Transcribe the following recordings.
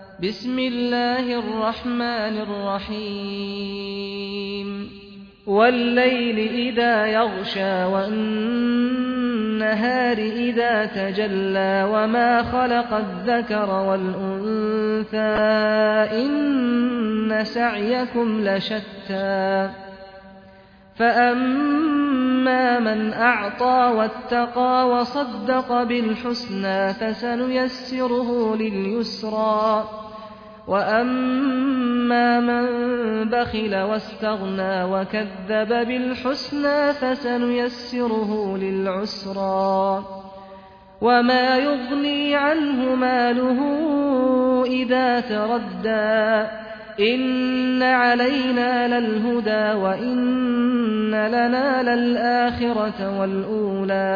بسم الله الرحمن الرحيم والليل إذا يغشى والنهار إذا تجلى وما خلق الذكر والأنثى إن سعيكم لشتى فأما من أعطى واتقى وصدق بالحسنى فسنيسره لليسرى وأما من بخل واستغنى وكذب بالحسنى فسنيسره للعسرى وما يغني عنه ماله إذا تردى إن علينا للهدى وإن لنا للآخرة والأولى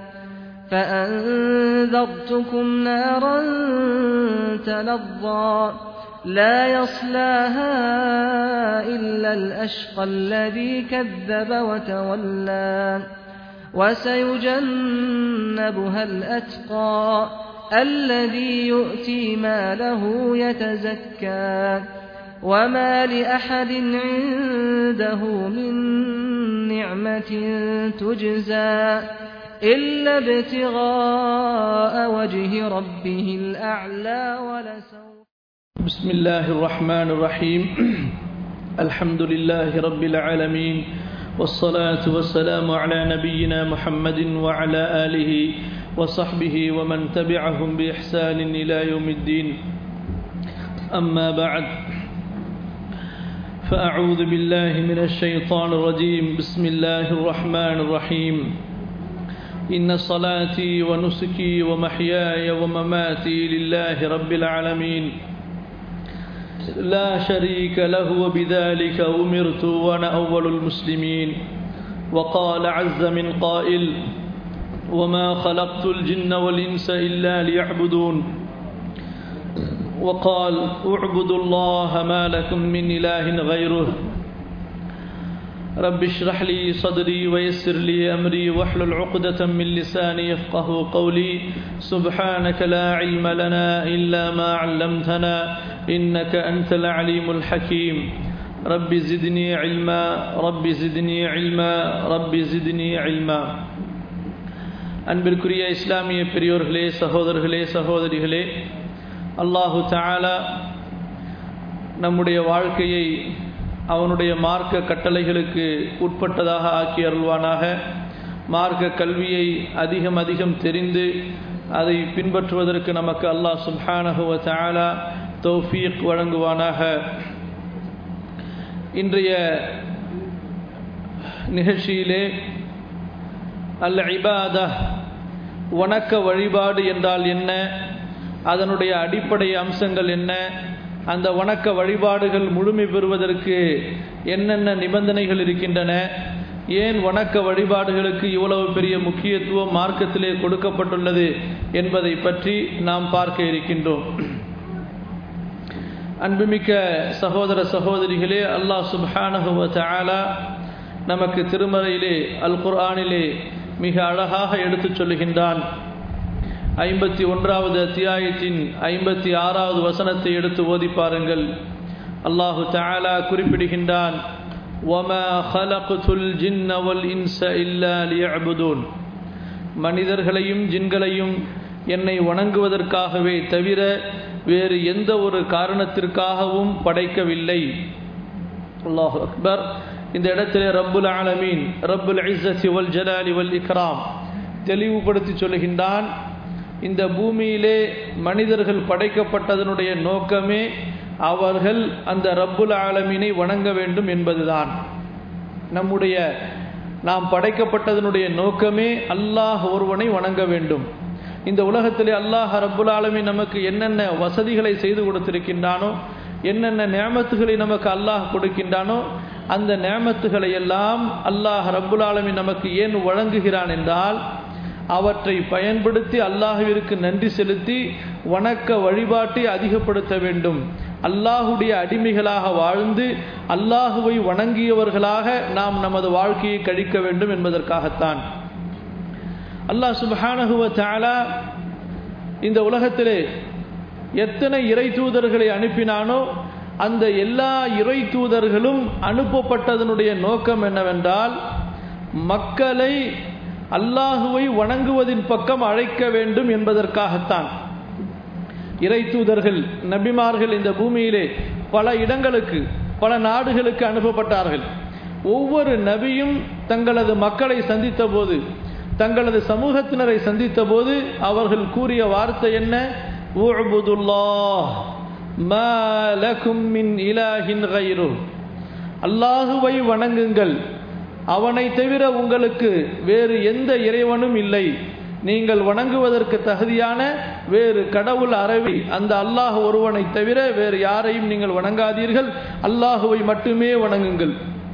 فأنذرتكم نارا تلظى لا يصلاها إلا الأشقى الذي كذب وتولى وسيجنبها الأتقى الذي يؤتي ماله يتزكى وما لأحد عنده من نعمة تجزى إلا ابتغاء وجه ربه الأعلى ولسوف بسم الله الرحمن الرحيم الحمد لله رب العالمين والصلاة والسلام على نبينا محمد وعلى آله وصحبه ومن تبعهم بإحسان إلى يوم الدين أما بعد فأعوذ بالله من الشيطان الرجيم بسم الله الرحمن الرحيم إن صلاتي ونسكي ومحياي ومماتي لله رب العالمين لا شريك له وبذلك أمرت وأنا أول المسلمين وقال عز من قائل وما خلقت الجن والإنس إلا ليعبدون وقال اعبدوا الله ما لكم من إله غيره رب اشرح لي صدري ويسر لي أمري واحلل عقدة من لساني يفقه قولي سبحانك لا علم لنا إلا ما علمتنا إنك أنت العليم الحكيم رب زدني علما رب زدني علما رب زدني علما அன்பிற்குரிய இஸ்லாமிய பெரியோர்களே சகோதரர்களே சகோதரிகளே அல்லாஹு தாலா நம்முடைய வாழ்க்கையை அவனுடைய மார்க்க கட்டளைகளுக்கு உட்பட்டதாக ஆக்கி அருள்வானாக மார்க்க கல்வியை அதிகம் அதிகம் தெரிந்து அதை பின்பற்றுவதற்கு நமக்கு அல்லாஹ் சுல்ஹானஹுவ தாலா தௌஃபீக் வழங்குவானாக இன்றைய நிகழ்ச்சியிலே அல் இபாத வணக்க வழிபாடு என்றால் என்ன அதனுடைய அடிப்படை அம்சங்கள் என்ன அந்த வணக்க வழிபாடுகள் முழுமை பெறுவதற்கு என்னென்ன நிபந்தனைகள் இருக்கின்றன ஏன் வணக்க வழிபாடுகளுக்கு இவ்வளவு பெரிய முக்கியத்துவம் மார்க்கத்திலே கொடுக்கப்பட்டுள்ளது என்பதை பற்றி நாம் பார்க்க இருக்கின்றோம் அன்புமிக்க சகோதர சகோதரிகளே அல்லாஹ் சுப்ஹானஹுவ தஆலா நமக்கு திருமறையிலே அல் குர்ஆனிலே மிக அழகாக எடுத்துச் சொல்லுகின்றான் ஐம்பத்தி ஒன்றாவது அத்தியாயத்தின் ஐம்பத்தி ஆறாவது வசனத்தை எடுத்து ஓதி பாருங்கள் அல்லாஹு தாலா குறிப்பிடுகின்றான் மனிதர்களையும் ஜின்களையும் என்னை வணங்குவதற்காகவே தவிர வேறு எந்த ஒரு காரணத்திற்காகவும் படைக்கவில்லை அல்லாஹு அக்பர் இந்த இடத்திலே ரப்புல் ஆலமீன் ரப்புல் ஐசசி வல் ஜலாலி வல் இக்ராம் தெளிவுபடுத்தி சொல்லுகின்றான் இந்த பூமியிலே மனிதர்கள் படைக்கப்பட்டதனுடைய நோக்கமே அவர்கள் அந்த ரப்புல் ஆலமீனை வணங்க வேண்டும் என்பதுதான் நம்முடைய நாம் படைக்கப்பட்டதனுடைய நோக்கமே அல்லாஹ் ஒருவனை வணங்க வேண்டும் இந்த உலகத்திலே அல்லாஹ் ரப்புல் ஆலமீன் நமக்கு என்னென்ன வசதிகளை செய்து கொடுத்திருக்கின்றானோ என்னென்ன நேமத்துகளை நமக்கு அல்லாஹ் கொடுக்கின்றானோ அந்த நேமத்துகளை எல்லாம் அல்லாஹ் ரப்புல் ஆலமீன் நமக்கு ஏன் வழங்குகிறான் என்றால் அவற்றை பயன்படுத்தி அல்லாஹுவிற்கு நன்றி செலுத்தி வணக்க வழிபாட்டை அதிகப்படுத்த வேண்டும் அல்லாஹுடைய அடிமைகளாக வாழ்ந்து அல்லாஹுவை வணங்கியவர்களாக நாம் நமது வாழ்க்கையை கழிக்க வேண்டும் என்பதற்காகத்தான் அல்லாஹ் சுபஹானஹுவ தாலா இந்த உலகத்திலே எத்தனை இறை தூதர்களை அனுப்பினானோ அந்த எல்லா இறை தூதர்களும் அனுப்பப்பட்டதனுடைய நோக்கம் என்னவென்றால் மக்களை அல்லாஹுவை வணங்குவதின் பக்கம் அழைக்க வேண்டும் என்பதற்காகத்தான் இறை தூதர்கள் நபிமார்கள் இந்த பூமியிலே பல இடங்களுக்கு பல நாடுகளுக்கு அனுப்பப்பட்டார்கள் ஒவ்வொரு நபியும் தங்களது மக்களை சந்தித்த போது தங்களது சமூகத்தினரை சந்தித்த போது அவர்கள் கூறிய வார்த்தை என்ன அல்லாஹுவை வணங்குங்கள் அவனை தவிர உங்களுக்கு வேறு எந்த இறைவனும் இல்லை நீங்கள் வணங்குவதற்கு தகுதியான வேறு கடவுள் அறவி அந்த அல்லாஹ் ஒருவனை தவிர வேறு யாரையும் நீங்கள் வணங்காதீர்கள் அல்லாஹுவை மட்டுமே வணங்குங்கள்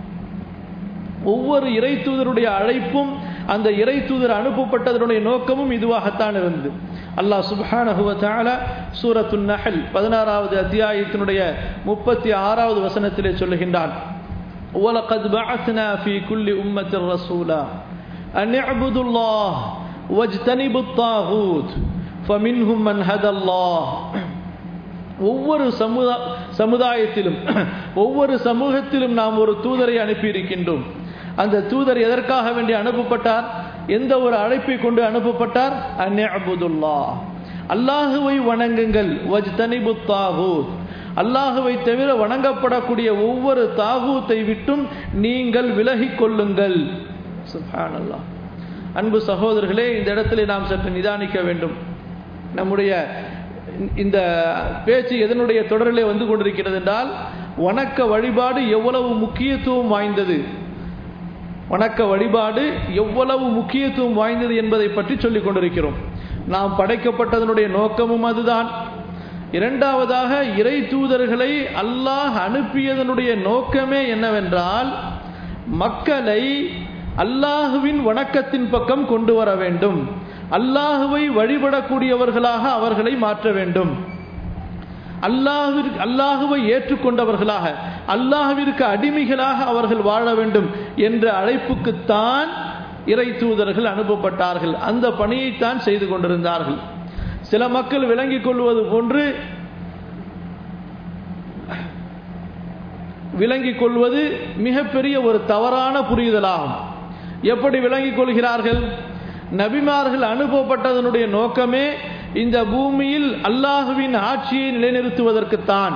ஒவ்வொரு இறை தூதருடைய அழைப்பும் அந்த இறை தூதர் அனுப்பப்பட்டதனுடைய நோக்கமும் இதுவாகத்தான் இருந்தது அல்லாஹ் சுபானஹுவத்தால சூரத்து நஹல் பதினாறாவது அத்தியாயத்தினுடைய முப்பத்தி ஆறாவது வசனத்திலே சொல்லுகின்றான் وَلَقَدْ بَعَثْنَا فِي كُلِّ أُمَّةٍ رَسُولًا أَنِ اعْبُدُوا اللَّهَ وَاجْتَنِبُوا الطَّاغُوتَ فَمِنْهُمْ مَنْ هَدَى اللَّهُ ஒவ்வொரு சமுதா சமுதாயத்திலும் ஒவ்வொரு சமூகத்திலும் நாம் ஒரு தூதரை அனுப்பியிருக்கின்றோம் அந்த தூதர் எதற்காக வேண்டி அனுப்பப்பட்டார் எந்த ஒரு அழைப்பை கொண்டு அனுப்பப்பட்டார் அந்நபுதுல்லா அல்லாஹுவை வணங்குங்கள் வஜ் தனிபு தாகூத் அல்லாஹுவை தவிர வணங்கப்படக்கூடிய ஒவ்வொரு தாகூத்தை விட்டும் நீங்கள் விலகிக் கொள்ளுங்கள் சுஹானல்லா அன்பு சகோதரர்களே இந்த இடத்துல நாம் சற்று நிதானிக்க வேண்டும் நம்முடைய இந்த பேச்சு எதனுடைய தொடரிலே வந்து கொண்டிருக்கிறது என்றால் வணக்க வழிபாடு எவ்வளவு முக்கியத்துவம் வாய்ந்தது வணக்க வழிபாடு எவ்வளவு முக்கியத்துவம் வாய்ந்தது என்பதை பற்றி சொல்லிக் கொண்டிருக்கிறோம் நாம் படைக்கப்பட்டதனுடைய நோக்கமும் அதுதான் இரண்டாவதாக இறை தூதர்களை அல்லாஹ் அனுப்பியதனுடைய நோக்கமே என்னவென்றால் மக்களை அல்லாஹுவின் வணக்கத்தின் பக்கம் கொண்டு வர வேண்டும் அல்லாஹுவை வழிபடக்கூடியவர்களாக அவர்களை மாற்ற வேண்டும் அல்லாஹிற்கு அல்லாஹுவை ஏற்றுக்கொண்டவர்களாக அல்லாஹுவிற்கு அடிமைகளாக அவர்கள் வாழ வேண்டும் என்ற அழைப்புக்குத்தான் இறை தூதர்கள் அனுப்பப்பட்டார்கள் அந்த பணியைத்தான் செய்து கொண்டிருந்தார்கள் சில மக்கள் விளங்கிக் கொள்வது போன்று விளங்கிக் கொள்வது மிகப்பெரிய ஒரு தவறான புரிதலாகும் எப்படி விளங்கிக் கொள்கிறார்கள் நபிமார்கள் அனுப்பப்பட்டதனுடைய நோக்கமே இந்த பூமியில் அல்லாஹுவின் ஆட்சியை நிலைநிறுத்துவதற்குத்தான்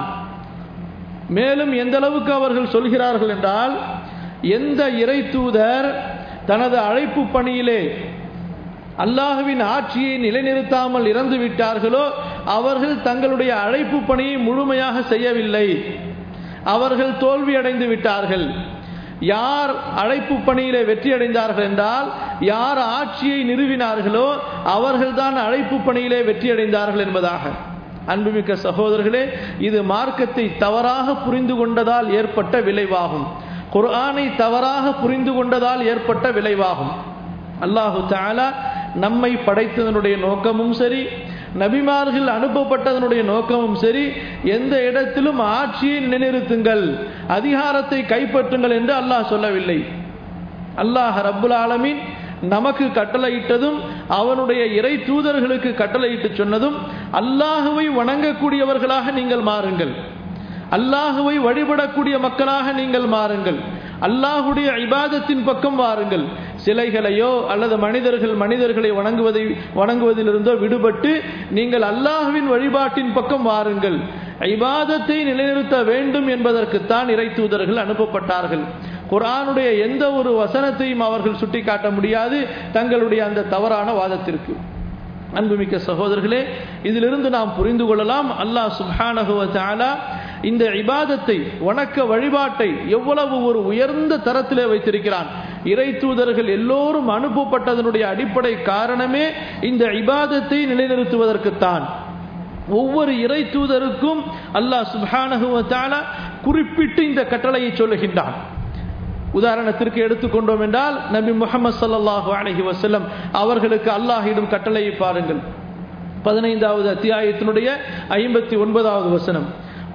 மேலும் எந்த அளவுக்கு அவர்கள் சொல்கிறார்கள் என்றால் எந்த இறை தூதர் தனது அழைப்பு பணியிலே அல்லாஹுவின் ஆட்சியை நிலைநிறுத்தாமல் இறந்து விட்டார்களோ அவர்கள் தங்களுடைய அழைப்பு பணியை முழுமையாக செய்யவில்லை அவர்கள் தோல்வி அடைந்து விட்டார்கள் யார் அழைப்பு பணியிலே வெற்றி அடைந்தார்கள் என்றால் யார் ஆட்சியை நிறுவினார்களோ அவர்கள்தான் அழைப்பு பணியிலே வெற்றி அடைந்தார்கள் என்பதாக அன்புமிக்க சகோதரர்களே இது மார்க்கத்தை தவறாக புரிந்து கொண்டதால் ஏற்பட்ட விளைவாகும் குர்ஆனை தவறாக புரிந்து கொண்டதால் ஏற்பட்ட விளைவாகும் அல்லாஹு தாலா நம்மை படைத்ததனுடைய நோக்கமும் சரி நபிமார்கள் அனுப்பப்பட்டதனுடைய நோக்கமும் சரி எந்த இடத்திலும் ஆட்சியை நிலைநிறுத்துங்கள் அதிகாரத்தை கைப்பற்றுங்கள் என்று அல்லாஹ் சொல்லவில்லை அல்லாஹ் ரப்புல் ஆலமீன் நமக்கு கட்டளையிட்டதும் அவனுடைய இறை தூதர்களுக்கு கட்டளையிட்டு சொன்னதும் அல்லாஹுவை வணங்கக்கூடியவர்களாக நீங்கள் மாறுங்கள் அல்லாஹுவை வழிபடக்கூடிய மக்களாக நீங்கள் மாறுங்கள் அல்லாஹுடைய இபாதத்தின் பக்கம் வாருங்கள் சிலைகளையோ அல்லது மனிதர்கள் மனிதர்களை வணங்குவதை வணங்குவதிலிருந்தோ விடுபட்டு நீங்கள் அல்லாஹுவின் வழிபாட்டின் பக்கம் வாருங்கள் இபாதத்தை நிலைநிறுத்த வேண்டும் என்பதற்குத்தான் இறை தூதர்கள் அனுப்பப்பட்டார்கள் குரானுடைய எந்த ஒரு வசனத்தையும் அவர்கள் சுட்டிக்காட்ட முடியாது தங்களுடைய அந்த தவறான வாதத்திற்கு அன்புமிக்க சகோதரர்களே இதிலிருந்து நாம் புரிந்து கொள்ளலாம் அல்லாஹ் சுப்ஹானஹுவ தஆலா இந்த இபாதத்தை வணக்க வழிபாட்டை எவ்வளவு ஒரு உயர்ந்த தரத்திலே வைத்திருக்கிறான் இறை தூதர்கள் எல்லோரும் அனுப்பப்பட்டதனுடைய அடிப்படை காரணமே இந்த இபாதத்தை நிலைநிறுத்துவதற்குத்தான் ஒவ்வொரு இறை தூதருக்கும் அல்லாஹ் சுப்ஹானஹுவ தஆலா குறிப்பிட்டு இந்த கட்டளையை சொல்லுகின்றான் உதாரணத்திற்கு எடுத்துக்கொண்டோம் என்றால் நபி முகமது சல்லாஹூ அலஹி வசல்லம் அவர்களுக்கு அல்லாஹிடும் கட்டளையை பாருங்கள் பதினைந்தாவது அத்தியாயத்தினுடைய ஐம்பத்தி ஒன்பதாவது வசனம்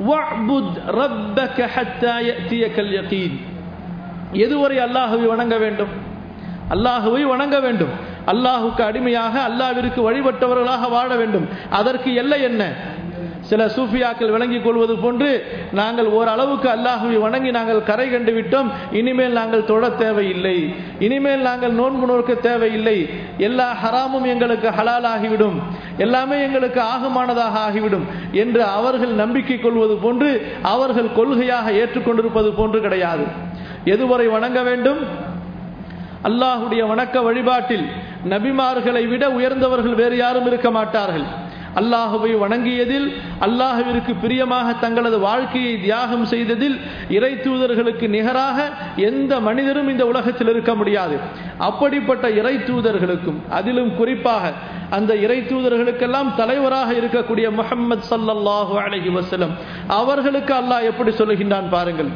எதுவரை அல்லாஹுவை வணங்க வேண்டும் அல்லாஹுவை வணங்க வேண்டும் அல்லாஹுக்கு அடிமையாக அல்லாவிற்கு வழிபட்டவர்களாக வாழ வேண்டும் அதற்கு எல்லை என்ன சில சூஃபியாக்கள் விளங்கிக் கொள்வது போன்று நாங்கள் ஓரளவுக்கு அல்லாஹுவை வணங்கி நாங்கள் கரை கண்டு விட்டோம் இனிமேல் நாங்கள் தொழ தேவையில்லை இனிமேல் நாங்கள் நோன்பு நோக்க தேவையில்லை எல்லா ஹராமும் எங்களுக்கு ஹலால் ஆகிவிடும் எல்லாமே எங்களுக்கு ஆகுமானதாக ஆகிவிடும் என்று அவர்கள் நம்பிக்கை கொள்வது போன்று அவர்கள் கொள்கையாக ஏற்றுக்கொண்டிருப்பது போன்று கிடையாது எதுவரை வணங்க வேண்டும் அல்லாஹுடைய வணக்க வழிபாட்டில் நபிமார்களை விட உயர்ந்தவர்கள் வேறு யாரும் இருக்க மாட்டார்கள் அல்லாஹுவை வணங்கியதில் அல்லாஹுவிற்கு பிரியமாக தங்களது வாழ்க்கையை தியாகம் செய்ததில் இறை தூதர்களுக்கு நிகராக எந்த மனிதரும் இந்த உலகத்தில் இருக்க முடியாது அப்படிப்பட்ட இறை தூதர்களுக்கும் அதிலும் குறிப்பாக அந்த இறை தூதர்களுக்கெல்லாம் தலைவராக இருக்கக்கூடிய முகமது சல்லல்லாஹு அலஹி வசலம் அவர்களுக்கு அல்லாஹ் எப்படி சொல்லுகின்றான் பாருங்கள்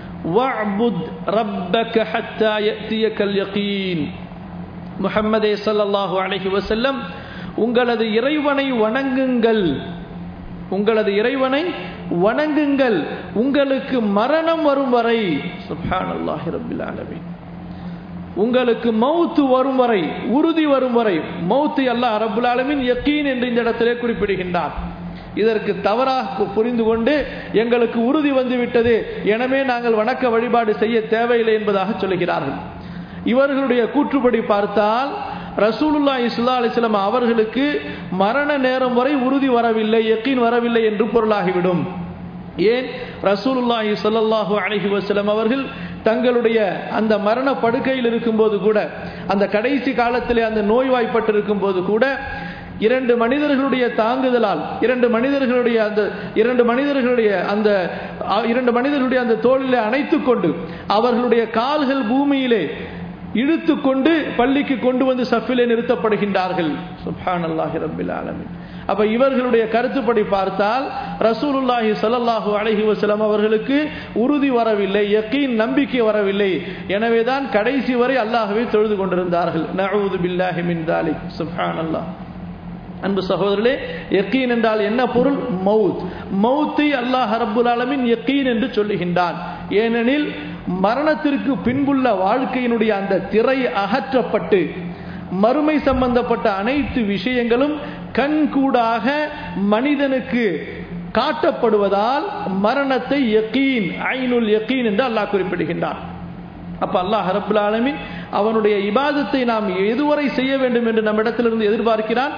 வஅபுத் ரப்பக ஹத்தா யஅதியகல் யகீன் முஹம்மதே ஸல்லல்லாஹு அலைஹி வஸல்லம் உங்களது இறைவனை வணங்குங்கள் உங்களது இறைவனை வணங்குங்கள் உங்களுக்கு மரணம் வரும் வரை சுப்ஹானல்லாஹி ரப்பில் ஆலமீன் உங்களுக்கு மௌத்து வரும் வரை உறுதி வரும் வரை மௌத்து அல்லாஹ் ரப்புல் ஆலமீன் யக்கீன் என்று இந்த இடத்திலே குறிப்பிடுகின்றார் இதற்கு தவறாக புரிந்து கொண்டு எங்களுக்கு உறுதி வந்து விட்டது எனவே நாங்கள் வணக்க வழிபாடு செய்ய தேவையில்லை என்பதாக சொல்கிறார்கள் இவர்களுடைய கூற்றுப்படி பார்த்தால் ரசூலுல்லா இஸ்லா அலிஸ்லாம் அவர்களுக்கு மரண நேரம் வரை உறுதி வரவில்லை யக்கீன் வரவில்லை என்று பொருளாகிவிடும் ஏன் ரசூலுல்லாஹி சொல்லல்லாஹு அலஹி வசலம் அவர்கள் தங்களுடைய அந்த மரண படுக்கையில் இருக்கும்போது கூட அந்த கடைசி காலத்திலே அந்த நோய்வாய்ப்பட்டிருக்கும் போது கூட இரண்டு மனிதர்களுடைய தாங்குதலால் இரண்டு மனிதர்களுடைய அந்த இரண்டு மனிதர்களுடைய அந்த இரண்டு மனிதர்களுடைய அந்த தோளிலே அணைத்து கொண்டு அவர்களுடைய கால்கள் பூமியிலே இழுத்து கொண்டு பள்ளிக்கு கொண்டு வந்து சஃபிலே நிறுத்தப்படுகின்றார்கள் சுப்ஹான் அல்லாஹி ரபில் ஆலமின் அப்ப இவர்களுடைய கருத்துப்படி பார்த்தால் ரசூலுல்லாஹி சல்லல்லாஹு அலஹி வசலம் அவர்களுக்கு உறுதி வரவில்லை யக்கீன் நம்பிக்கை வரவில்லை எனவேதான் கடைசி வரை அல்லாஹுவை தொழுது கொண்டிருந்தார்கள் நஊது பில்லாஹி மின் தாலிக் சுப்ஹான் அல்லாஹ் அன்பு சகோதரர்களே யக்கீன் என்றால் என்ன பொருள் மவுத் மவுத்தை அல்லாஹ் ரப்புல் ஆலமின் யக்கீன் என்று சொல்லுகின்றான் ஏனெனில் மரணத்திற்கு பின்புள்ள வாழ்க்கையினுடைய அந்த திரை அகற்றப்பட்டு மறுமை சம்பந்தப்பட்ட அனைத்து விஷயங்களும் கண்கூடாக மனிதனுக்கு காட்டப்படுவதால் மரணத்தை யக்கீன் ஐனுல் யக்கீன் என்று அல்லாஹ் குறிப்பிடுகின்றான் அப்ப அல்லாஹ் ரபுல் ஆலமின் அவனுடைய இபாதத்தை நாம் எதுவரை செய்ய வேண்டும் என்று நம்மிடத்திலிருந்து எதிர்பார்க்கிறான்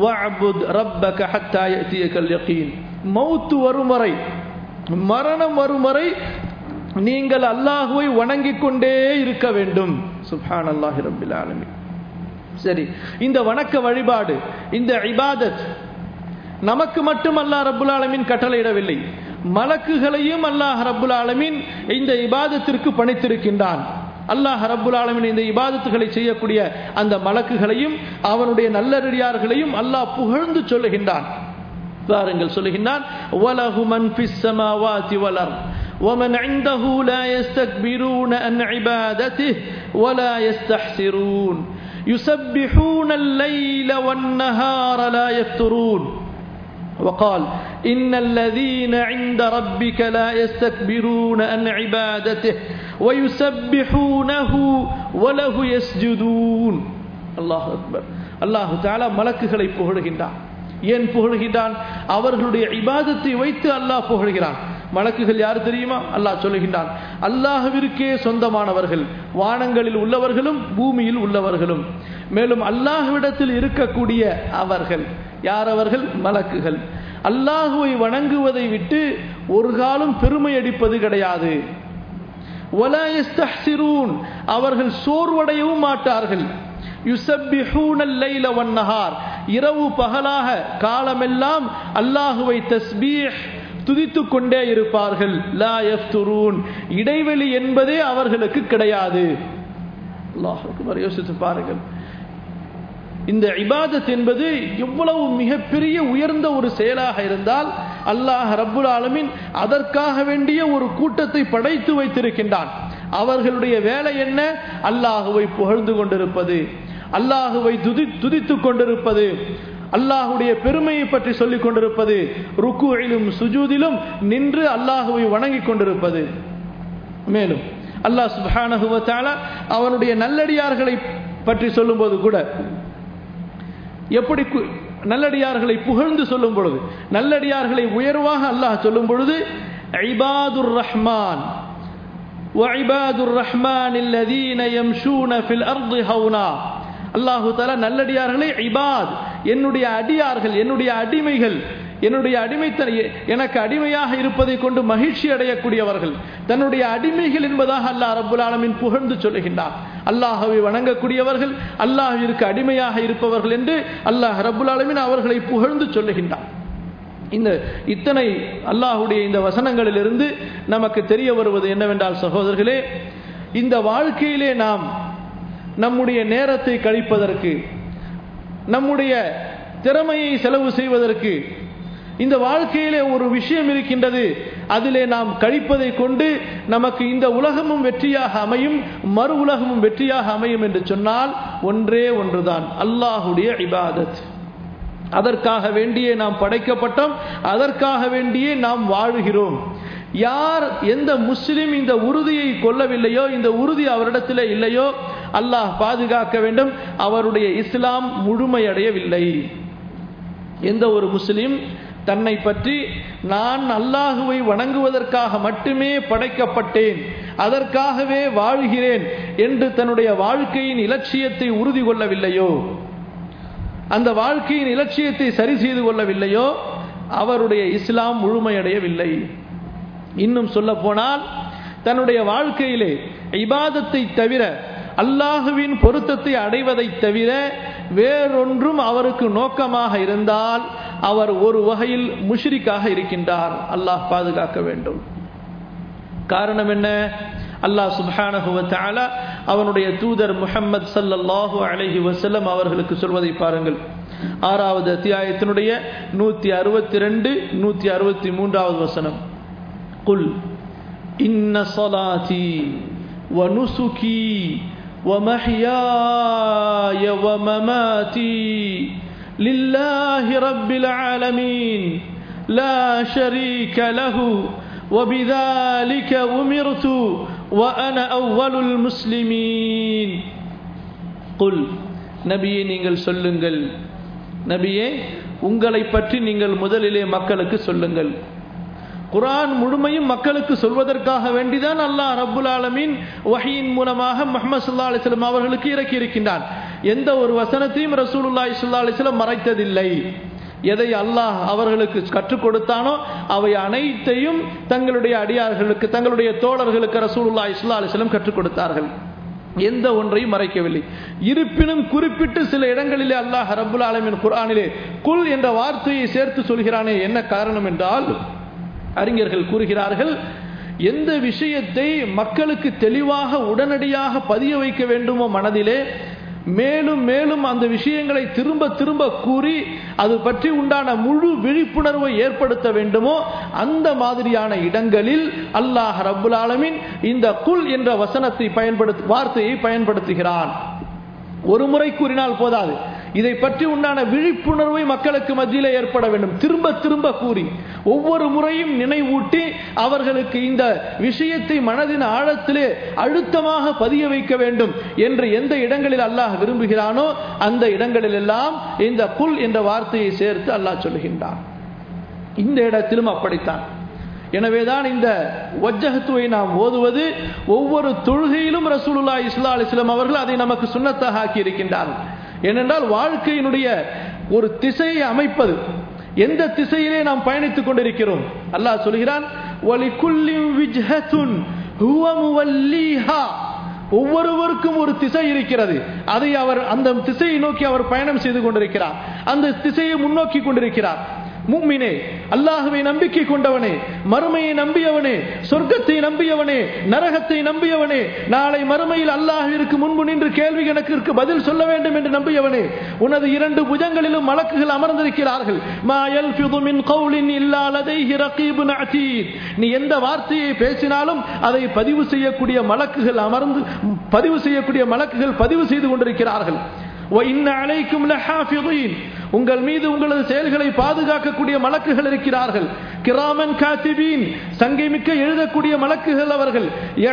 மௌத்து வரும் வரை மரணம் வரும் வரை நீங்கள் அல்லாஹுவை வணங்கிக் கொண்டே இருக்க வேண்டும் சுப்ஹான் அல்லாஹி ரபில் ஆலமின் சரி இந்த வணக்க வழிபாடு இந்த இபாதத் நமக்கு மட்டும் அல்லாஹ் ரபுல் ஆலமின் கட்டளையிடவில்லை மலக்குகளையும் அல்லாஹ் ரபுல் ஆலமின் இந்த இபாதத்திற்கு பணித்திருக்கின்றான் அல்லாஹ் ரபுல் ஆலமின் இந்த இபாதத்துகளை செய்யக்கூடிய அந்த மலக்குகளையும் அவனுடைய நல்லடியார்களையும் அல்லாஹ் புகழ்ந்து சொல்லுகின்றான் பாருங்கள் சொல்லுகின்றான் وَلَهُ مَنْ فِي السَّمَاوَاتِ وَالْأَرْضِ وَمَنْ عِنْدَهُ لَا يَسْتَكْبِرُونَ عَنْ عِبَادَتِهِ وَلَا يَسْتَحْسِرُونَ يُسَبِّحُونَ اللَّيْلَ وَالنَّهَارَ لَا يَفْتُرُونَ وقال إن الذين عند ربك لا يستكبرون عن عبادته ويسبحونه وله يسجدون الله أكبر الله تعالى மலக்குகளை புகழுகின்றான் ஏன் புகழ்கின்றான் அவர்களுடைய இபாதத்தை வைத்து அல்லாஹ் புகழ்கிறான் மலக்குகள் யார் தெரியுமா அல்லாஹ் சொல்லுகின்றான் அல்லாஹுவிற்கே சொந்தமானவர்கள் வானங்களில் உள்ளவர்களும் பூமியில் உள்ளவர்களும் மேலும் அல்லாஹ்விடத்தில் இருக்கக்கூடிய அவர்கள் யார் அவர்கள் மலக்குகள் அல்லாஹுவை வணங்குவதை விட்டு ஒரு காலம் பெருமை அடிப்பது கிடையாது அவர்கள் சோர்வடையவும் மாட்டார்கள் இரவு பகலாக காலமெல்லாம் அல்லாஹுவை தஸ்பீஹ் துதித்துக் கொண்டே இருப்பார்கள் லா எஃப்துரூன் இடைவெளி என்பதே அவர்களுக்கு கிடையாது அல்லாஹ் யோசித்து பாருங்கள் இந்த இபாதத் என்பது எவ்வளவு மிகப்பெரிய உயர்ந்த ஒரு செயலாக இருந்தால் அல்லாஹ் ரப்புல் ஆலமின் அதற்காக வேண்டிய ஒரு கூட்டத்தை படைத்து வைத்திருக்கின்றான் அவர்களுடைய வேலை என்ன அல்லாஹுவை புகழ்ந்து கொண்டிருப்பது அல்லாஹுவை துதி துதித்துக் கொண்டிருப்பது அல்லாஹுடைய பெருமையை பற்றி சொல்லிக் கொண்டிருப்பது ருக்குவிலும் சுஜூதிலும் நின்று அல்லாஹுவை வணங்கிக் கொண்டிருப்பது மேலும் அல்லாஹ் சுபானகுவத்தால அவனுடைய நல்லடியார்களை பற்றி சொல்லும்போது கூட எப்படி நல்லடியார்களை புகழ்ந்து சொல்லும் பொழுது நல்லடியார்களை உயர்வாக அல்லாஹ் சொல்லும் பொழுது ஐபாதுர் ரஹ்மான் وعباد الرحمن الذين يمشون في الأرض هونا அல்லாஹு தாலா நல்லடியார்களே இபாத் என்னுடைய அடியார்கள் என்னுடைய அடிமைகள் என்னுடைய அடிமைத்தன எனக்கு அடிமையாக இருப்பதை கொண்டு மகிழ்ச்சி அடையக்கூடியவர்கள் தன்னுடைய அடிமைகள் என்பதாக அல்லாஹ் ரப்புல் ஆலமின் புகழ்ந்து சொல்லுகின்றார் அல்லாஹவை வணங்கக்கூடியவர்கள் அல்லாஹிற்கு அடிமையாக இருப்பவர்கள் என்று அல்லாஹ் ரப்புல் ஆலமின் அவர்களை புகழ்ந்து சொல்லுகின்றார் இந்த இத்தனை அல்லாஹுடைய இந்த வசனங்களிலிருந்து நமக்கு தெரிய வருவது என்னவென்றால் சகோதரர்களே இந்த வாழ்க்கையிலே நாம் நம்முடைய நேரத்தை கழிப்பதற்கு நம்முடைய திறமையை செலவு செய்வதற்கு இந்த வாழ்க்கையிலே ஒரு விஷயம் இருக்கின்றது அதிலே நாம் கழிப்பதை கொண்டு நமக்கு இந்த உலகமும் வெற்றியாக அமையும் மறு உலகமும் வெற்றியாக அமையும் என்று சொன்னால் ஒன்றே ஒன்றுதான் அல்லாஹுடைய இபாதத் அதற்காக வேண்டியே நாம் படைக்கப்பட்டோம் அதற்காக வேண்டியே நாம் வாழுகிறோம் யார் எந்த முஸ்லிம் இந்த உறுதியை கொள்ளவில்லையோ இந்த உறுதி அவரிடத்தில் இல்லையோ அல்லாஹ் பாதுகாக்க வேண்டும் அவருடைய இஸ்லாம் முழுமையடையவில்லை எந்த ஒரு முஸ்லிம் தன்னை பற்றி நான் அல்லாஹுவை வணங்குவதற்காக மட்டுமே படைக்கப்பட்டேன் அதற்காகவே வாழ்கிறேன் என்று தன்னுடைய வாழ்க்கையின் இலட்சியத்தை உறுதி கொள்ளவில்லையோ அந்த வாழ்க்கையின் இலட்சியத்தை சரி செய்து கொள்ளவில்லையோ அவருடைய இஸ்லாம் முழுமையடையவில்லை இன்னும் சொல்ல போனால் தன்னுடைய வாழ்க்கையிலே இபாதத்தை தவிர அல்லாஹுவின் பொருத்தத்தை அடைவதை தவிர வேறொன்றும் அவருக்கு நோக்கமாக இருந்தால் அவர் ஒரு வகையில் முஷ்ரிக்காக இருக்கின்றார் அல்லாஹ் பாதுகாக்க வேண்டும் காரணம் என்ன அல்லாஹ் சுப்ஹானஹு தஆலா அவனுடைய தூதர் முஹம்மது ஸல்லல்லாஹு அலைஹி வஸல்லம் அவர்களுக்கு சொல்வதை பாருங்கள் ஆறாவது அத்தியாயத்தினுடைய நூத்தி அறுபத்தி ரெண்டு நூத்தி அறுபத்தி மூன்றாவது வசனம் குல் இன்ன صلاتي ونسكي ومحياي ومماتي لله رب العالمين لا شريك له وبذلك أمرت وأنا أول المسلمين قل நபியே நீங்கள் சொல்லுங்கள் நபியே உங்களை பற்றி நீங்கள் முதலிலே மக்களுக்கு சொல்லுங்கள் குரான் முழுமையும் மக்களுக்கு சொல்வதற்காக வேண்டிதான் அல்லாஹ் ரப்புல் ஆலமீன் வஹியின் மூலமாக முஹம்மது ஸல்லல்லாஹு அலைஹி வஸல்லம் அவர்களுக்கு இறக்கி இருக்கின்றான் எந்த ஒரு வசனத்தையும் ரசூலுல்லாஹி ஸல்லல்லாஹு அலைஹி வஸல்லம் மறைத்ததில்லை எதை அல்லாஹ் அவர்களுக்கு கற்றுக் கொடுத்தானோ அவை அனைத்தையும் தங்களுடைய அடியார்களுக்கு தங்களுடைய தோழர்களுக்கு ரசூலுல்லாஹி ஸல்லல்லாஹு அலைஹி வஸல்லம் கற்றுக் கொடுத்தார்கள் எந்த ஒன்றையும் மறைக்கவில்லை இருப்பினும் குறிப்பிட்டு சில இடங்களிலே அல்லாஹ் ரப்புல் ஆலமின் குர்ஆனிலே குல் என்ற வார்த்தையை சேர்த்து சொல்கிறானே என்ன காரணம் என்றால் அறிஞர்கள் கூறுகிறார்கள் எந்த விஷயத்தை மக்களுக்கு தெளிவாக உடனடியாக பதிய வைக்க வேண்டுமோ மனதிலே மேலும் மேலும் அந்த விஷயங்களை திரும்ப திரும்ப கூறி அது பற்றி உண்டான முழு விழிப்புணர்வை ஏற்படுத்த வேண்டுமோ அந்த மாதிரியான இடங்களில் அல்லாஹ் ரப்புல் ஆலமின் இந்த குல் என்ற வசனத்தை பயன்படுத்த வார்த்தையை பயன்படுத்துகிறான் ஒரு முறை கூறினால் போதாது இதை பற்றி உண்டான விழிப்புணர்வை மக்களுக்கு மத்தியில் ஏற்பட வேண்டும் திரும்ப திரும்ப கூறி ஒவ்வொரு முறையும் நினைவூட்டி அவர்களுக்கு இந்த விஷயத்தை மனதின் ஆழத்திலே அழுத்தமாக பதிய வைக்க வேண்டும் என்று எந்த இடங்களில் அல்லாஹ் விரும்புகிறானோ அந்த இடங்களில் எல்லாம் இந்த புல் என்ற வார்த்தையை சேர்த்து அல்லாஹ் சொல்லுகின்றான் இந்த இடத்திலும் அப்படித்தான் எனவேதான் இந்த வஜ்ஜகத்துவை நாம் ஓதுவது ஒவ்வொரு தொழுகையிலும் ரசூலுல்லா இஸ்லா அலிஸ்லாம் அவர்கள் அதை நமக்கு சுண்ணத்தாக ஆக்கி இருக்கின்றார்கள் ஏனென்றால் வாழ்க்கையினுடைய ஒரு திசையை அமைப்பது எந்த திசையிலே நாம் பயணித்துக் கொண்டிருக்கிறோம் அல்லாஹ் சொல்கிறான் ஒவ்வொருவருக்கும் ஒரு திசை இருக்கிறது அதை அவர் அந்த திசையை நோக்கி அவர் பயணம் செய்து கொண்டிருக்கிறார் அந்த திசையை முன்னோக்கி கொண்டிருக்கிறார் மும்மினே அல்லாஹுவை நம்பிக்கை கொண்டவனே மறுமையை நம்பியவனே சொர்க்கத்தை நம்பியவனே நரகத்தை நம்பியவனே நாளை மறுமையில் அல்லாஹிற்கு முன்பு நின்று கேள்வி கணக்கிற்கு பதில் சொல்ல வேண்டும் என்று நம்பியவனே உனது இரண்டு புஜங்களிலும் மலக்குகள் அமர்ந்திருக்கிறார்கள் மா யல்ஃபிது மின் கௌலின் இல்லா லதைஹி ரகீபுன் அதீத் நீ எந்த வார்த்தையை பேசினாலும் அதை பதிவு செய்யக்கூடிய மலக்குகள் அமர்ந்து பதிவு செய்யக்கூடிய மலக்குகள் பதிவு செய்து கொண்டிருக்கிறார்கள் உங்கள் மீது உங்களது செயல்களை பாதுகாக்கக்கூடிய மலக்குகள் இருக்கிறார்கள் கிராமன் காத்திபீன் சங்கை மிக்க எழுதக்கூடிய மலக்குகள் அவர்கள்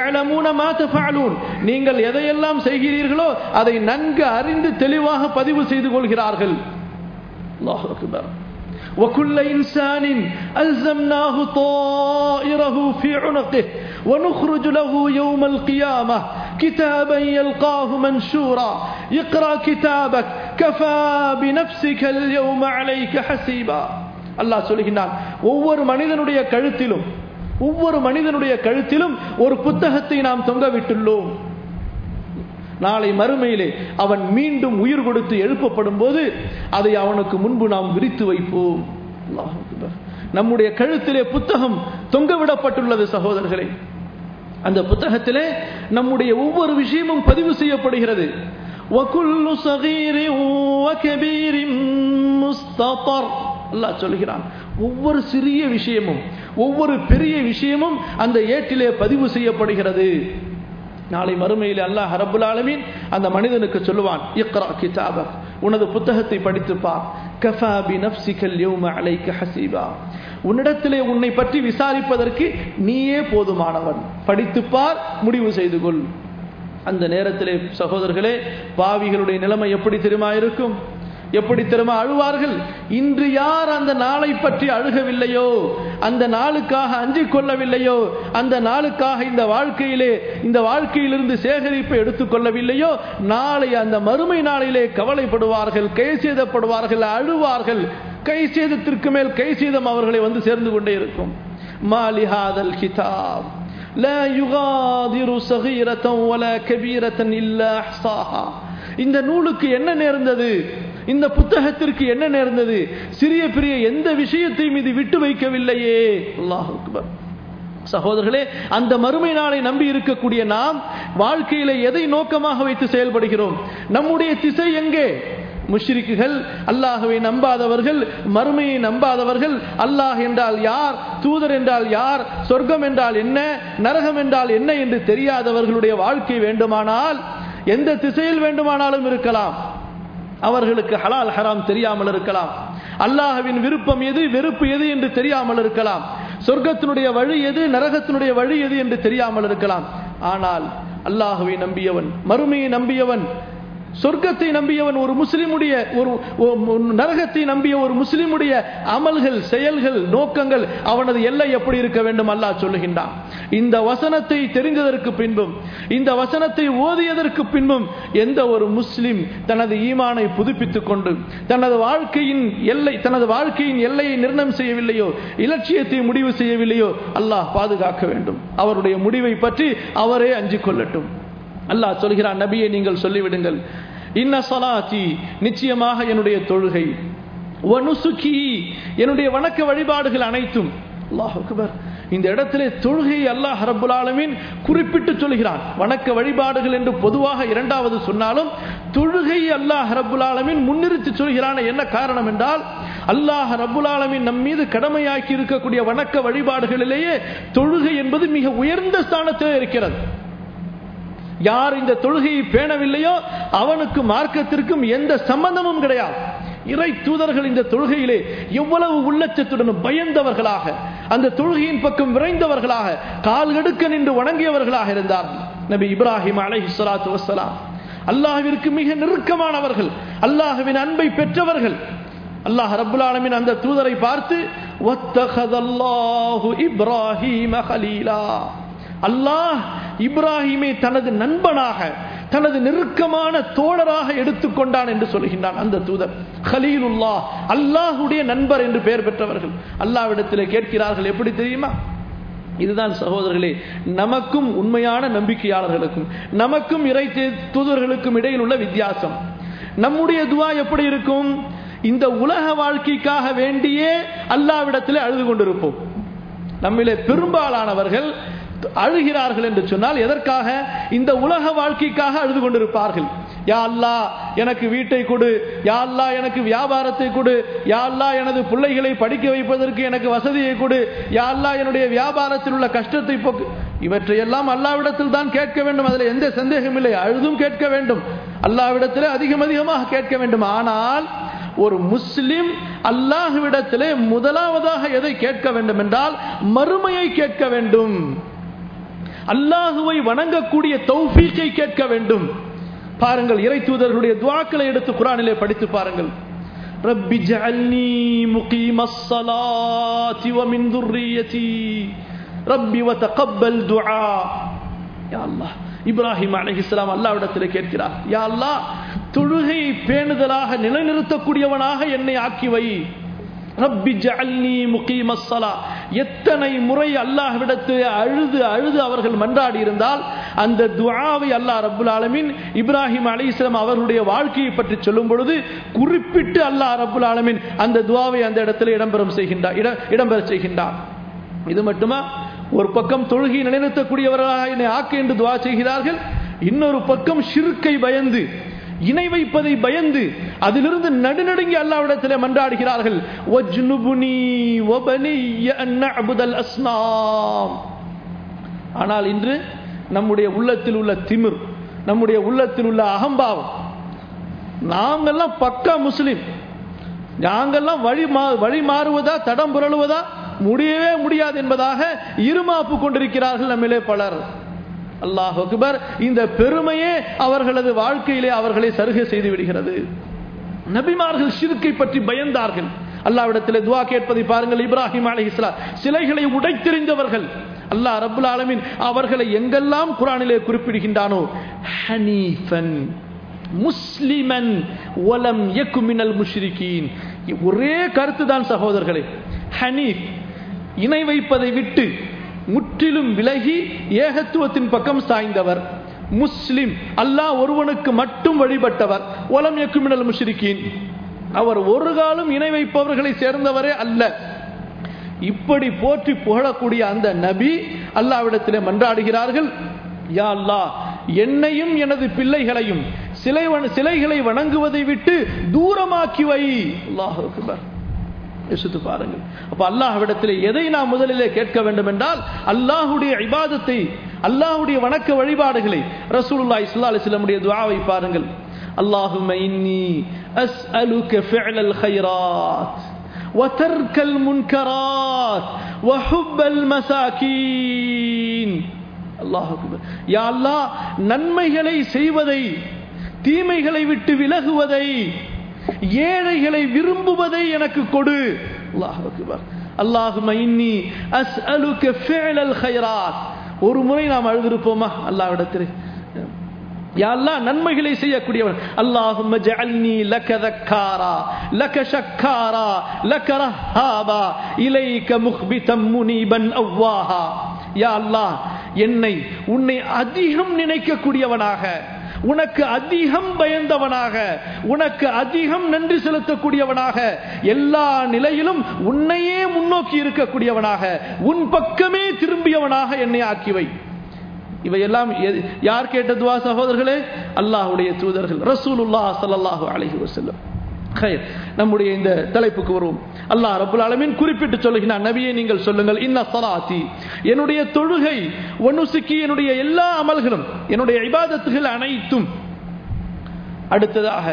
நீங்கள் எதையெல்லாம் செய்கிறீர்களோ அதை நன்கு அறிந்து தெளிவாக பதிவு செய்து கொள்கிறார்கள் அல்லாஹ் அக்பர் وكل إنسان ألزمناه طائره في عنقه ونخرج له يوم القيامة كتابا يلقاه منشورا اقرأ كتابك كفى بنفسك اليوم عليك حسيبا அல்லாஹ் சொல்லுகின்றான் ஒவ்வொரு மனிதனுடைய கழுத்திலும் ஒவ்வொரு மனிதனுடைய கழுத்திலும் ஒரு புத்தகத்தை நாம் தொங்க விட்டுள்ளோம் நாளை மறுமையிலே அவன் மீண்டும் உயிர் கொடுத்து எழுப்பப்படும் போது அதை அவனுக்கு முன்பு நாம் விரித்து வைப்போம் அல்லாஹ் அக்பர். நம்முடைய கழுத்திலே புத்தகம் தொங்கவிடப்பட்டுள்ளது சகோதரர்களே அந்த புத்தகத்திலே நம்முடைய ஒவ்வொரு விஷயமும் பதிவு செய்யப்படுகிறது وَكُلُّ صَغِيرٍ وَكَبِيرٍ مُسْتَطَرٍ அல்லாஹ் சொல்கிறான் ஒவ்வொரு சிறிய விஷயமும் ஒவ்வொரு பெரிய விஷயமும் அந்த ஏட்டிலே பதிவு செய்யப்படுகிறது நாளை மறுமையில் அல்லாஹ் ரப்புல் ஆலமீன் அந்த மனிதனுக்கு சொல்லுவான் இக்ரா கிதாபக் உனது புத்தகத்தை படித்து பார் கஃபா பி நஃப்ஸிகல் யௌம அலைக ஹசீபா உன்னிடத்திலே உன்னை பற்றி விசாரிப்பதற்கு நீயே போதுமானவன் படித்து பார் முடிவு செய்து கொள் அந்த நேரத்திலே சகோதரர்களே பாவிகளுடைய நிலைமை எப்படி தெரியுமா இருக்கும் எப்படி தெரியுமா அழுவார்கள் இன்று யார் அந்த நாளை பற்றி அழுகவில்லையோ அந்த நாளுக்காக அஞ்சிக் கொள்ளவில்லையோ அந்த நாளுக்காக இந்த வாழ்க்கையிலே இந்த வாழ்க்கையிலிருந்து சேகரிப்பை எடுத்துக்கொள்ளவில்லையோ நாளை அந்த மறுமை நாளிலே கவலைப்படுவார்கள் கை சேதப்படுவார்கள் அழுவார்கள் கை சேதத்திற்கு மேல் கை சேதம் அவர்களை வந்து சேர்ந்து கொண்டே இருக்கும் மாலிஹாதல் கிதாப் لا يغادر صغيرة ولا كبيرة إلا أحصاها இந்த நூலுக்கு என்ன நேர்ந்தது இந்த புத்தகத்திற்கு என்ன நேர்ந்தது சிறிய பெரிய எந்த விஷயத்தையும் இது விட்டு வைக்கவில்லையே அல்லாஹ் அக்பர் சகோதரர்களே அந்த மறுமை நாளை நம்பி இருக்கக்கூடிய நாம் வாழ்க்கையில எதை நோக்கமாக வைத்து செயல்படுகிறோம் நம்முடைய திசை எங்கே முஷ்ரிக்குகள் அல்லாஹுவை நம்பாதவர்கள் மறுமையை நம்பாதவர்கள் அல்லாஹ் என்றால் யார் தூதர் என்றால் யார் சொர்க்கம் என்றால் என்ன நரகம் என்றால் என்ன என்று தெரியாதவர்களுடைய வாழ்க்கை வேண்டுமானால் எந்த திசையில் வேண்டுமானாலும் இருக்கலாம் அவர்களுக்கு ஹலால் ஹராம் தெரியாமல் இருக்கலாம் அல்லாஹ்வின் விருப்பம் எது வெறுப்பு எது என்று தெரியாமல் இருக்கலாம் சொர்க்கத்தினுடைய வழி எது நரகத்தினுடைய வழி எது என்று தெரியாமல் இருக்கலாம் ஆனால் அல்லாஹுவை நம்பியவன் மறுமையை நம்பியவன் சொர்க்கத்தை நம்பியவன் ஒரு முஸ்லிமுடைய ஒரு ஒரு நரகத்தை நம்பிய ஒரு முஸ்லிமுடைய அமல்கள் செயல்கள் நோக்கங்கள் அவனது எல்லை எப்படி இருக்க வேண்டும் அல்லாஹ் சொல்லுகின்றான் இந்த வசனத்தை தெரிந்ததற்கு பின்பும் இந்த வசனத்தை ஓதியதற்கு பின்பும் எந்த ஒரு முஸ்லிம் தனது ஈமானை புதுப்பித்துக் கொண்டு தனது வாழ்க்கையின் எல்லை தனது வாழ்க்கையின் எல்லையை நிர்ணயம் செய்யவில்லையோ இலட்சியத்தை முடிவு செய்யவில்லையோ அல்லாஹ் பாதுகாக்க வேண்டும் அவருடைய முடிவை பற்றி அவரே அஞ்சிக் கொள்ளட்டும் அல்லாஹ் சொல்கிறான் நபியை நீங்கள் சொல்லிவிடுங்கள் இன்ன சலாத்தி நிச்சயமாக என்னுடைய தொழுகை வனுசுகி என்னுடைய வணக்க வழிபாடுகள் அனைத்தும் அல்லாஹ் அக்பர் இந்த இடத்திலே தொழுகை அல்லாஹ் ரப்புல் ஆலமீன் குறிப்பிட்டு சொல்கிறான் வணக்க வழிபாடுகள் என்று பொதுவாக இரண்டாவது சொன்னாலும் தொழுகை அல்லாஹ் ரப்புல் ஆலமீன் முன்னிறுத்தி சொல்கிறான் என்ன காரணம் என்றால் அல்லாஹ் ரப்புல் ஆலமீன் நம் மீது கடமையாக்கி இருக்கக்கூடிய வணக்க வழிபாடுகளிலேயே தொழுகை என்பது மிக உயர்ந்த ஸ்தானத்திலே இருக்கிறது யார் இந்த தொழுகையை பேணவில்லையோ அவனுக்கு மார்க்கத்திற்கும் எந்த சம்பந்தமும் கிடையாது இறை தூதர்கள் இந்த தொழுகையிலே எவ்வளவு உள்ளச்சத்துடன் பயந்தவர்களாக அந்த தொழுகையின் பக்கம் விரைந்தவர்களாக கால் எடுக்க நின்று வணங்கியவர்களாக இருந்தார்கள் நபி இப்ராஹிம் அலை சலாத்து வசலாம் அல்லாஹிற்கு மிக நெருக்கமானவர்கள் அல்லாஹுவின் அன்பை பெற்றவர்கள் அல்லாஹ் ரப்புல் ஆலமின் அந்த தூதரை பார்த்து இப்ராஹிம் ஹலீலா அல்லாஹ் இப்ராஹிமை தனது நண்பனாக தனது நெருக்கமான தோழராக எடுத்துக்கொண்டான் என்று சொல்கின்றான் அந்த தூதர் ஹலீலுல்லா அல்லாஹுடைய நண்பர் என்று பெயர் பெற்றவர்கள் அல்லாவிடத்திலே கேட்கிறார்கள் எப்படி தெரியுமா இதுதான் சகோதரர்களே நமக்கும் உண்மையான நம்பிக்கையாளர்களுக்கும் நமக்கும் இறை தூதர்களுக்கும் இடையில் உள்ள வித்தியாசம் நம்முடைய துவா எப்படி இருக்கும் இந்த உலக வாழ்க்கைக்காக வேண்டியே அல்லாவிடத்திலே அழுது கொண்டிருப்போம் நம்மிலே பெரும்பாலானவர்கள் அழுகிறார்கள் என்று சொன்னால் எதற்காக இந்த உலக வாழ்க்கைக்காக அழுது கொண்டிருப்பார்கள் யா அல்லா எனக்கு வீட்டை கொடு யா அல்லா எனக்கு வியாபாரத்தை கொடு யா அல்லா எனது பிள்ளைகளை படிக்க வைப்பதற்கு எனக்கு வசதியை கொடு யா அல்லா என்னுடைய வியாபாரத்தில் உள்ள கஷ்டத்தை போக்கு இவற்றையெல்லாம் அல்லாவிடத்தில் தான் கேட்க வேண்டும் அதில் எந்த சந்தேகம் இல்லை அழுதும் கேட்க வேண்டும் அல்லாவிடத்தில் அதிகம் அதிகமாக கேட்க வேண்டும் ஆனால் ஒரு முஸ்லிம் அல்லாஹுவிடத்திலே முதலாவதாக எதை கேட்க வேண்டும் என்றால் மறுமையை கேட்க வேண்டும் அல்லாஹுவை வணங்கக்கூடிய தௌஃபீக்கை கேட்க வேண்டும் பாருங்கள் இறை தூதர்களுடைய துவாக்களை எடுத்து குரானிலே படித்து பாருங்கள் رب اجعلني مقيم الصلاة ومن ذريتي ربي وتقبل دعاء يا الله இப்ராஹிம் அலைஹிஸ்ஸலாம் அல்லாவிடத்தில் கேட்கிறார் யா அல்லாஹ் தொழுகை பேணுதலாக நிலைநிறுத்தக்கூடியவனாக என்னை ஆக்கி வை ரப்பி ஜஅல்னி முகீமஸ்ஸலா எத்தனை முறை அல்லாஹ்விடத்தில் அழுது அழுது அவர்கள் மன்றாடி இருந்தால் அந்த துஆவை அல்லாஹ் ரப்புல் ஆலமீன் இப்ராஹிம் அலைஹிஸ்ஸலாம் அவர்களுடைய வாழ்க்கையை பற்றி சொல்லும் பொழுது குறிப்பிட்டு அல்லாஹ் ரப்புல் ஆலமீன் அந்த துஆவை அந்த இடத்துல இடம்பெறும் செய்கின்றார் இட- இடம்பெற செய்கின்றார் இது மட்டுமா ஒரு பக்கம் தொழுகை நிலைநிறுத்தக்கூடியவர்களாக என்னை ஆக்கு என்று துவா செய்கிறார்கள் இன்னொரு பக்கம் ஷிருக்கை பயந்து இணை வைப்பதை பயந்து அதிலிருந்து நடுநடுங்கி அல்லாவிடத்திலே மன்றாடுகிறார்கள் "வஜ்னுபுனி வபனிய அன் நஅபுதல் அஸ்னாம்." ஆனால் இன்று நம்முடைய உள்ளத்தில் உள்ள திமிர் நம்முடைய உள்ளத்தில் உள்ள அகம்பாவம் நாங்கெல்லாம் பக்கா முஸ்லிம் நாங்கெல்லாம் வழி மா வழி மாறுவதா தடம் புரளுவதா முடியவே முடியாது என்பதாக இருமாப்பு கொண்டிருக்கிறார்கள் நம்மிலே பலர் அல்லாஹ் அக்பர் இந்த பெருமையே அவர்களது வாழ்க்கையிலே அவர்களை சருகை செய்து விடுகிறது நபிமார்கள் ஷிர்க்கை பற்றி பயந்தார்கள் அல்லாவிடத்தில் துவா கேட்பதை பாருங்கள் இப்ராஹிம் அலைஹிஸ்ஸலாம் சிலைகளை உடைத்தெறிந்தவர்கள் அல்லாஹ் ரப்புல் ஆலமீன் அவர்களை எங்கெல்லாம் குரானிலே குறிப்பிடுகின்றானோ ஹனீஃபன் முஸ்லிமன் வலம் யக்கு மினல் முஷ்ரிகீன் ஒரே கருத்து தான் சகோதரர்களே ஹனீஃப் இணை வைப்பதை விட்டு முற்றிலும் விலகி ஏகத்துவத்தின் பக்கம் சாய்ந்தவர் முஸ்லிம் அல்லாஹ் ஒருவனுக்கு மட்டும் வழிபட்டவர் ஒலம் யக்கு மினல் முஷ்ரிகீன் அவர் ஒரு காலம் இணை வைப்பவர்களை சேர்ந்தவரே அல்ல இப்படி போற்றி புகழக்கூடிய அந்த நபி அல்லாவிடத்திலே மன்றாடுகிறார்கள் யா அல்லாஹ் என்னையும் எனது பிள்ளைகளையும் சிலை வண- சிலைகளை வணங்குவதை விட்டு தூரமாக்கி வை அல்லாஹ் அக்பர் யோசித்து பாருங்கள் அப்ப அல்லாஹ்விடத்திலே எதை நாம் முதலிலே கேட்க வேண்டும் என்றால் அல்லாஹ்வுடைய இபாதத்தை அல்லாஹ்வுடைய வணக்க வழிபாடுகளை ரசூலுல்லாஹி ஸல்லல்லாஹு அலைஹி வஸல்லமுடைய துஆவை பாருங்கள் اللهم إني أسألك فعل الخيرات وترك المنكرات وحب المساكين அல்லாஹ் அக்பர் யா அல்லாஹ் நன்மைகளை செய்வதை தீமைகளை விட்டு விலகுவதை ஏழைகளை விரும்புவதை எனக்கு கொடு அல்லாஹ் அக்பர் அல்லாஹும இன்னி அஸ்அலுக ஃபிஅலல் கைராத் ஒரு முறை நாம் அழுதிருப்போமா அல்லாஹ்விடத்தில் யா அல்லாஹ் நன்மைகளை செய்யக்கூடியவன் அல்லாஹும்ம ஜஅல்னி லக தக்காரா லக ஷக்காரா லக ரஹாபா இலைக முஹ்பிதம் முனீபன் அவ்வாஹா யா அல்லாஹ் என்னை உன்னை அதிகம் நினைக்கக்கூடியவனாக உனக்கு அதிகம் பயந்தவனாக உனக்கு அதிகம் நன்றி செலுத்தக்கூடியவனாக எல்லா நிலையிலும் உன்னையே முன்னோக்கி இருக்கக்கூடியவனாக உன் பக்கமே திரும்பியவனாக என்னை ஆக்கிவை இவையெல்லாம் எது- யார் கேட்ட துவா சகோதரர்களே அல்லாஹ்வுடைய தூதர்கள் ரசூலுல்லாஹ் ஸல்லல்லாஹு அலைஹி வஸல்லம் ஹைர் நம்முடைய இந்த தலைப்புக்கு வருவோம் அல்லாஹ் ரப்புல் ஆலமீன் குறிப்பிட்டு சொல்லுகிறான் நபியே நீங்கள் சொல்லுங்கள் இன்ன ஸலாத்தி என்னுடைய தொழுகை ஒனுசுக்கி என்னுடைய எல்லா அமல்களும் என்னுடைய இபாதத்துகள் அனைத்தும் அடுத்ததாக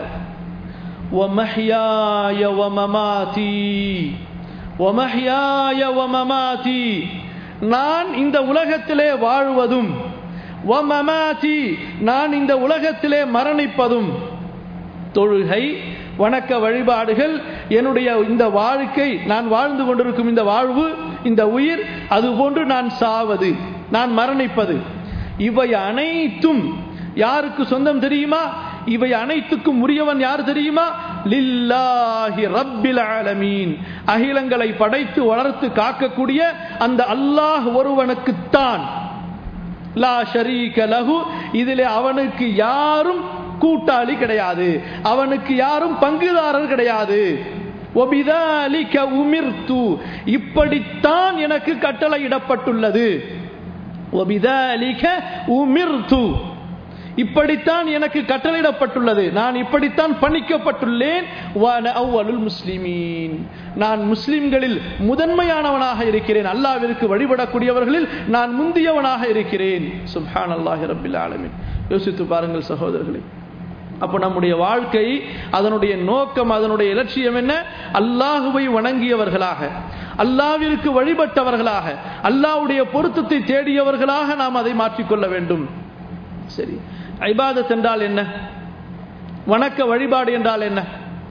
ومحياي ومماتي ومحياي ومماتي நான் இந்த உலகத்திலே வாழ்வதும் ومماتي நான் இந்த உலகத்திலே மரணிப்பதும் தொழுகை வணக்க வழிபாடுகள் என்னுடைய இந்த வாழ்க்கை நான் வாழ்ந்து கொண்டிருக்கும் இந்த வாழ்வு இந்த உயிர் அதுபோன்று நான் சாவது நான் மரணிப்பது இவை அனைத்தும் யாருக்கு சொந்தம் தெரியுமா இவை அனைத்துக்கும் உரியவன் யார் தெரியுமா லில்லாஹி ரப்பில் ஆலமீன் அகிலங்களை படைத்து வளர்த்து காக்கக்கூடிய அந்த அல்லாஹ் ஒருவனுக்குத்தான் லா ஷரீக லஹு இதிலே அவனுக்கு யாரும் கூட்டாளி கிடையாது அவனுக்கு யாரும் பங்குதாரர் கிடையாது ஒபிதாலிக உமிர்த்து இப்படித்தான் எனக்கு கட்டளையிடப்பட்டுள்ளது ஒபிதாலிக உமிர்த்து இப்படித்தான் எனக்கு கட்டளையிடப்பட்டுள்ளது நான் இப்படித்தான் பணிக்கப்பட்டுள்ளேன் வான அவ்வலுல் முஸ்லிமீன் நான் முஸ்லிம்களில் முதன்மையானவனாக இருக்கிறேன் அல்லாவிற்கு வழிபடக்கூடியவர்களில் நான் முந்தியவனாக இருக்கிறேன் சுப்ஹான் அல்லாஹி ரபில் ஆலமின் யோசித்து பாருங்கள் சகோதரர்களே அப்போ நம்முடைய வாழ்க்கை அதனுடைய நோக்கம் அதனுடைய இலட்சியம் என்ன அல்லாஹுவை வணங்கியவர்களாக அல்லாவிற்கு வழிபட்டவர்களாக அல்லாஹ்வுடைய பொருத்தத்தை தேடியவர்களாக நாம் அதை மாற்றிக்கொள்ள வேண்டும் சரி ஐபாதத் என்றால் என்ன வணக்க வழிபாடு என்றால் என்ன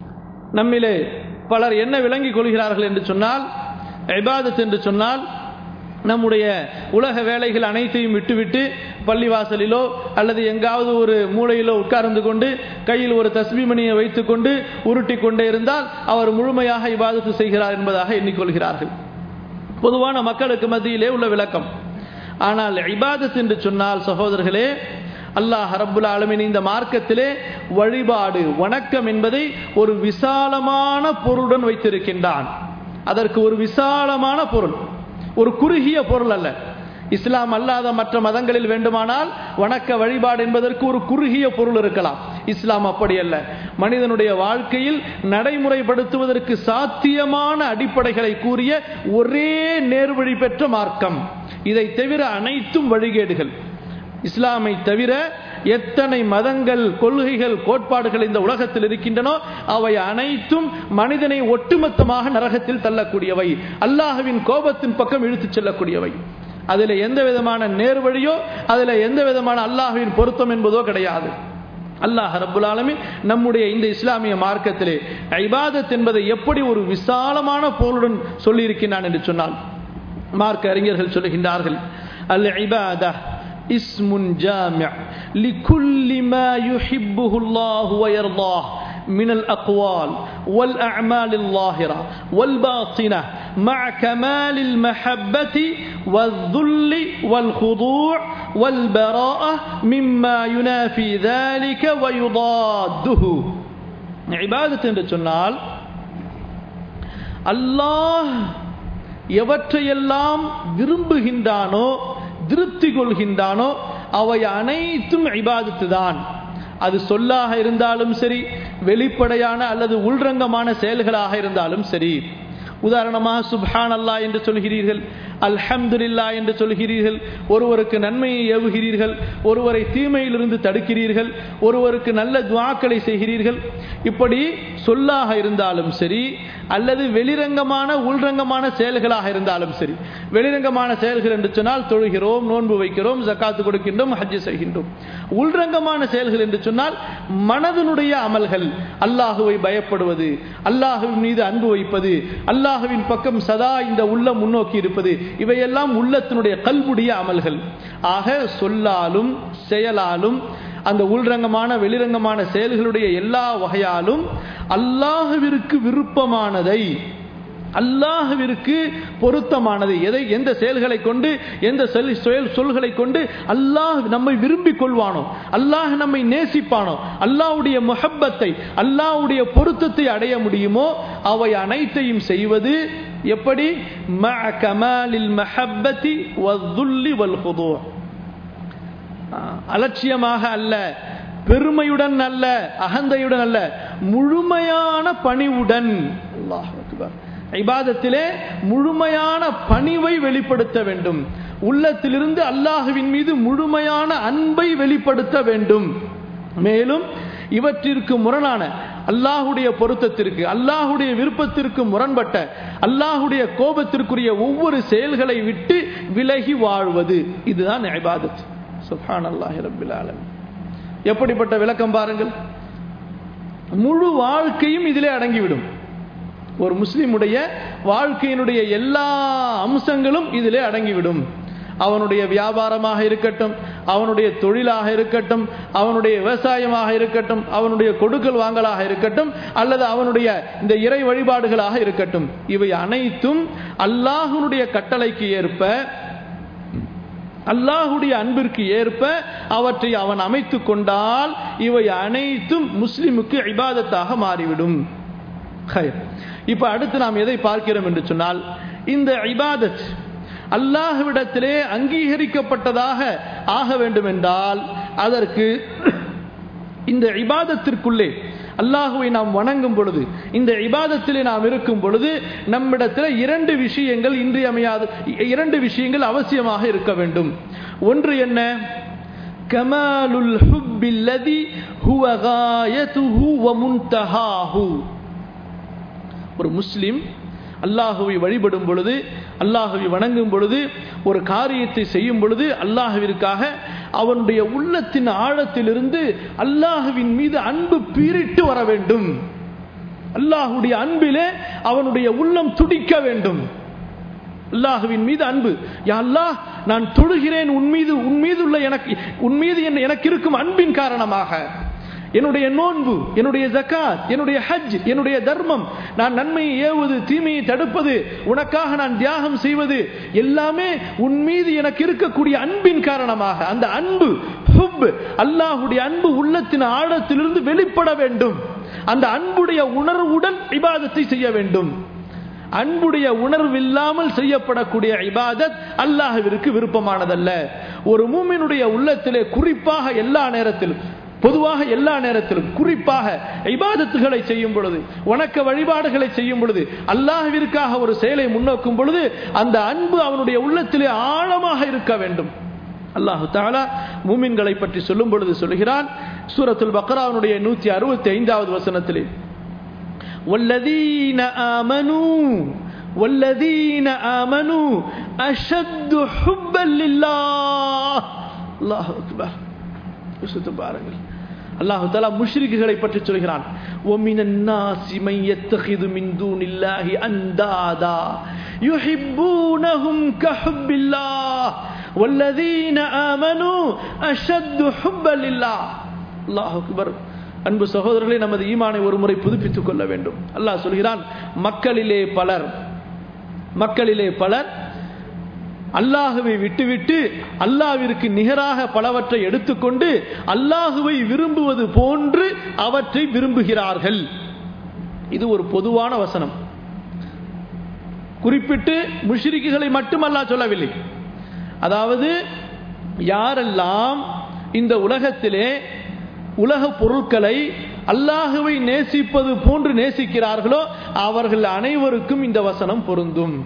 நம்மிலே பலர் என்ன விளங்கிக் கொள்கிறார்கள் என்று சொன்னால் இபாதத் என்று சொன்னால் நம்முடைய உலக வேலைகள் அனைத்தையும் விட்டுவிட்டு பள்ளிவாசலிலோ அல்லது எங்காவது ஒரு மூலையிலோ உட்கார்ந்து கொண்டு கையில் ஒரு தஸ்மிமணியை வைத்துக்கொண்டு உருட்டி கொண்டே இருந்தால் அவர் முழுமையாக இபாதத்து செய்கிறார் என்பதாக எண்ணிக்கொள்கிறார்கள் பொதுவான மக்களுக்கு மத்தியிலே உள்ள விளக்கம் ஆனால் இபாதத் என்று சொன்னால் சகோதரர்களே அல்லாஹ் ரப்புல் ஆலமின் இந்த மார்க்கத்திலே வழிபாடு வணக்கம் என்பதை ஒரு விசாலமான பொருளுடன் வைத்திருக்கின்றான் அதற்கு ஒரு விசாலமான பொருள் ஒரு குறுகிய பொருள் அல்ல இஸ்லாம் அல்லாத மற்ற மதங்களில் வேண்டுமானால் வணக்க வழிபாடு என்பதற்கு ஒரு குறுகிய பொருள் இருக்கலாம் இஸ்லாம் அப்படி அல்ல மனிதனுடைய வாழ்க்கையில் நடைமுறைப்படுத்துவதற்கு சாத்தியமான அடிப்படைகளை கூறிய ஒரே நேர்வழி பெற்ற மார்க்கம் இதை தவிர அனைத்தும் வழிகேடுகள் இஸ்லாமை தவிர எத்தனை மதங்கள் கொள்கைகள் கோட்பாடுகள் இந்த உலகத்தில் இருக்கின்றனோ அவை அனைத்தும் மனிதனை ஒட்டுமொத்தமாக நரகத்தில் தள்ளக்கூடியவை அல்லாஹுவின் கோபத்தின் பக்கம் இழுத்துச் செல்லக்கூடியவை அதில் எந்த விதமான நேர்வழியோ அதில் எந்த விதமான அல்லாஹுவின் பொருத்தம் என்பதோ கிடையாது அல்லாஹ் ரபுல் ஆலமின் நம்முடைய இந்த இஸ்லாமிய மார்க்கத்திலே ஐபாதத் என்பதை எப்படி ஒரு விசாலமான பொருளுடன் சொல்லியிருக்கிறான் என்று சொன்னால் மார்க்க அறிஞர்கள் சொல்லுகின்றார்கள் அல் இபாதா اسم جامع لكل ما يحبه الله ويرضاه من الأقوال والأعمال الظاهرة والباطنة مع كمال المحبة والذل والخضوع والبراءة مما ينافي ذلك ويضاده عبادة என்று சொன்னால் அல்லாஹ் எவற்றையெல்லாம் விரும்புகின்றானோ திருப்தி கொள்கின்றானோ அவை அனைத்தும் இபாதத்து தான் அது சொல்லாக இருந்தாலும் சரி வெளிப்படையான அல்லது உள்ரங்கமான செயல்களாக இருந்தாலும் சரி உதாரணமாக சுப்ஹான் அல்லா என்று சொல்கிறீர்கள் அல்ஹம்துலில்லா என்று சொல்கிறீர்கள் ஒருவருக்கு நன்மையை ஏவுகிறீர்கள் ஒருவரை தீமையிலிருந்து தடுக்கிறீர்கள் ஒருவருக்கு நல்ல துவாக்களை செய்கிறீர்கள் இப்படி சொல்லாக இருந்தாலும் சரி அல்லது வெளிரங்கமான உள்ரங்கமான செயல்களாக இருந்தாலும் சரி வெளிரங்கமான செயல்கள் என்று சொன்னால் தொழுகிறோம் நோன்பு வைக்கிறோம் ஜக்காத்து கொடுக்கின்றோம் ஹஜ்ஜு செய்கின்றோம் உள்ரங்கமான செயல்கள் என்று சொன்னால் மனதனுடைய அமல்கள் அல்லாஹுவை பயப்படுவது அல்லாஹுவின் மீது அன்பு வைப்பது அல்லாஹுவின் பக்கம் சதா இந்த உள்ளம் முன்னோக்கி இருப்பது இவையெல்லாம் உள்ளத்தினுடைய கல்புடைய அமல்கள் ஆக சொல்லாலும் செயலாலும் அந்த உள்ரங்கமான வெளிரங்கமான செயல்களுடைய எல்லா வகையாலும் அல்லாஹுவிற்கு விருப்பமானதை அல்லாஹுவிற்கு பொருத்தமானது எதை எந்த செயல்களை கொண்டு எந்த சொல் செயல் சொல்களை கொண்டு அல்லாஹ் நம்மை விரும்பிக் கொள்வானோ அல்லாஹ் நம்மை நேசிப்பானோ அல்லாஹ்வுடைய முஹப்பத்தை அல்லாஹ்வுடைய பொருத்தத்தை அடைய முடியுமோ அவை அனைத்தையும் செய்வது எப்படி மஅ கமாலில் மஹப்பதி வல்துல்லி வல்ஹுது அலட்சியமாக அல்ல பெருமையுடன் அல்ல அகந்தையுடன் அல்ல முழுமையான பணிவுடன் அல்லாஹ் அக்பர் இபாதத்திலே முழுமையான பணிவை வெளிப்படுத்த வேண்டும் உள்ளத்திலிருந்து அல்லாஹுவின் மீது முழுமையான அன்பை வெளிப்படுத்த வேண்டும் மேலும் இவற்றிற்கு முரணான அல்லாஹுடைய பொருத்தத்திற்கு அல்லாஹுடைய விருப்பத்திற்கு முரண்பட்ட அல்லாஹுடைய கோபத்திற்குரிய ஒவ்வொரு செயல்களை விட்டு விலகி வாழ்வது இதுதான் இபாதத் சுஹான் அல்லாஹி ரபில் ஆலமீன் எப்படிப்பட்ட விளக்கம் பாருங்கள் முழு வாழ்க்கையும் இதிலே அடங்கிவிடும் ஒரு முஸ்லிமுடைய வாழ்க்கையினுடைய எல்லா அம்சங்களும் இதிலே அடங்கிவிடும் அவனுடைய வியாபாரமாக இருக்கட்டும் அவனுடைய தொழிலாக இருக்கட்டும் அவனுடைய விவசாயமாக இருக்கட்டும் அவனுடைய கொடுக்கல் வாங்கலாக இருக்கட்டும் அல்லது அவனுடைய இந்த இறை வழிபாடுகளாக இருக்கட்டும் இவை அனைத்தும் அல்லாஹனுடைய கட்டளைக்கு ஏற்ப அல்லாஹுடைய அன்பிற்கு ஏற்ப அவற்றை அவன் அமைத்து கொண்டால் இவை அனைத்தும் முஸ்லிமுக்கு இபாதத்தாக மாறிவிடும் இப்ப அடுத்து நாம் எதை பார்க்கிறோம் என்று சொன்னால் இந்த இபாதத் அல்லாஹ்விடத்திலே அங்கீகரிக்கப்பட்டதாக ஆக வேண்டும் என்றால் அதற்கு இந்த இபாதத்திற்குள்ளே அல்லாஹுவை நாம் வணங்கும் பொழுது இந்த இபாதத்திலே நாம் இருக்கும் பொழுது நம்மிடத்தில் இரண்டு விஷயங்கள் இன்றியமையாத இரண்டு விஷயங்கள் அவசியமாக இருக்க வேண்டும் ஒன்று என்ன கமாலுல் ஹுப்பில்லதி ஹுவ காயதுஹு வ முன்தஹாஹு ஒரு முஸ்லிம் அல்லாஹுவை வழிபடும் பொழுது அல்லாஹுவை வணங்கும் பொழுது ஒரு காரியத்தை செய்யும் பொழுது அல்லாஹுவிற்காக அவனுடைய உள்ளத்தின் ஆழத்திலிருந்து அல்லாஹுவின் மீது அன்பு பீரிட்டு வர வேண்டும் அல்லாஹுடைய அன்பிலே அவனுடைய உள்ளம் துடிக்க வேண்டும் அல்லாஹுவின் மீது அன்பு யா அல்லாஹ் நான் தொழுகிறேன் உன் மீது உன் மீது உள்ள எனக்கு உன் மீது என்ன- எனக்கு இருக்கும் அன்பின் காரணமாக என்னுடைய நோன்பு என்னுடைய ஜக்காத் என்னுடைய ஹஜ் என்னுடைய தர்மம் நான் நன்மையை ஏவுவது தீமையை தடுப்பது உனக்காக நான் தியாகம் செய்வது எல்லாமே உன் மீது எனக்கு இருக்கக்கூடிய அன்பின் காரணமாக அந்த அன்பு ஹுப் அல்லாஹுடைய அன்பு உள்ளத்தின் ஆழத்திலிருந்து வெளிப்பட வேண்டும் அந்த அன்புடைய உணர்வுடன் இபாதத்தை செய்ய வேண்டும் அன்புடைய உணர்வில்லாமல் செய்யப்படக்கூடிய இபாதத் அல்லாஹ்விற்கு விருப்பமானதல்ல ஒரு மூமினுடைய உள்ளத்திலே குறிப்பாக எல்லா நேரத்திலும் பொதுவாக எல்லா நேரத்திலும் குறிப்பாக இபாதத்துகளை செய்யும் பொழுது வணக்க வழிபாடுகளை செய்யும் பொழுது அல்லாஹ்விற்காக ஒரு செயலை முன்னோக்கும் பொழுது அந்த அன்பு அவனுடைய உள்ளத்திலே ஆழமாக இருக்க வேண்டும் அல்லாஹு தாலா மூமின்களை பற்றி சொல்லும் பொழுது சொல்கிறான் சூரத்துல் பக்ராவுடைய நூத்தி அறுபத்தி ஐந்தாவது வசனத்திலே والذين آمنوا والذين آمنوا أشد حبا لله الله أكبر யோசித்து பாருங்கள் அல்லாஹு தாலா முஷ்ரிக்குகளை பற்றி சொல்கிறான் وَمِنَ النَّاسِ مَن يَتَّخِذُ مِن دُونِ اللَّهِ أَندَادًا يُحِبُّونَهُمْ كَحُبِّ اللَّهِ وَالَّذِينَ آمَنُوا أَشَدُّ حُبًّا لِلَّهِ அல்லாஹ் அக்பர் அன்பு சகோதரர்களே நமது ஈமானை ஒரு முறை புதுப்பித்துக் கொள்ள வேண்டும் அல்லாஹ் சொல்கிறான் மக்களிலே பலர் மக்களிலே பலர் அல்லாஹுவை விட்டுவிட்டு அல்லாஹ்விற்கு நிகராக பலவற்றை எடுத்துக்கொண்டு அல்லாஹுவை விரும்புவது போன்று அவற்றை விரும்புகிறார்கள் இது ஒரு பொதுவான வசனம் குறிப்பிட்டு முஷ்ரிக்குகளை மட்டும் அல்லாஹ் சொல்லவில்லை அதாவது யாரெல்லாம் இந்த உலகத்திலே உலக பொருட்களை அல்லாஹுவை நேசிப்பது போன்று நேசிக்கிறார்களோ அவர்கள் அனைவருக்கும் இந்த வசனம் பொருந்தும்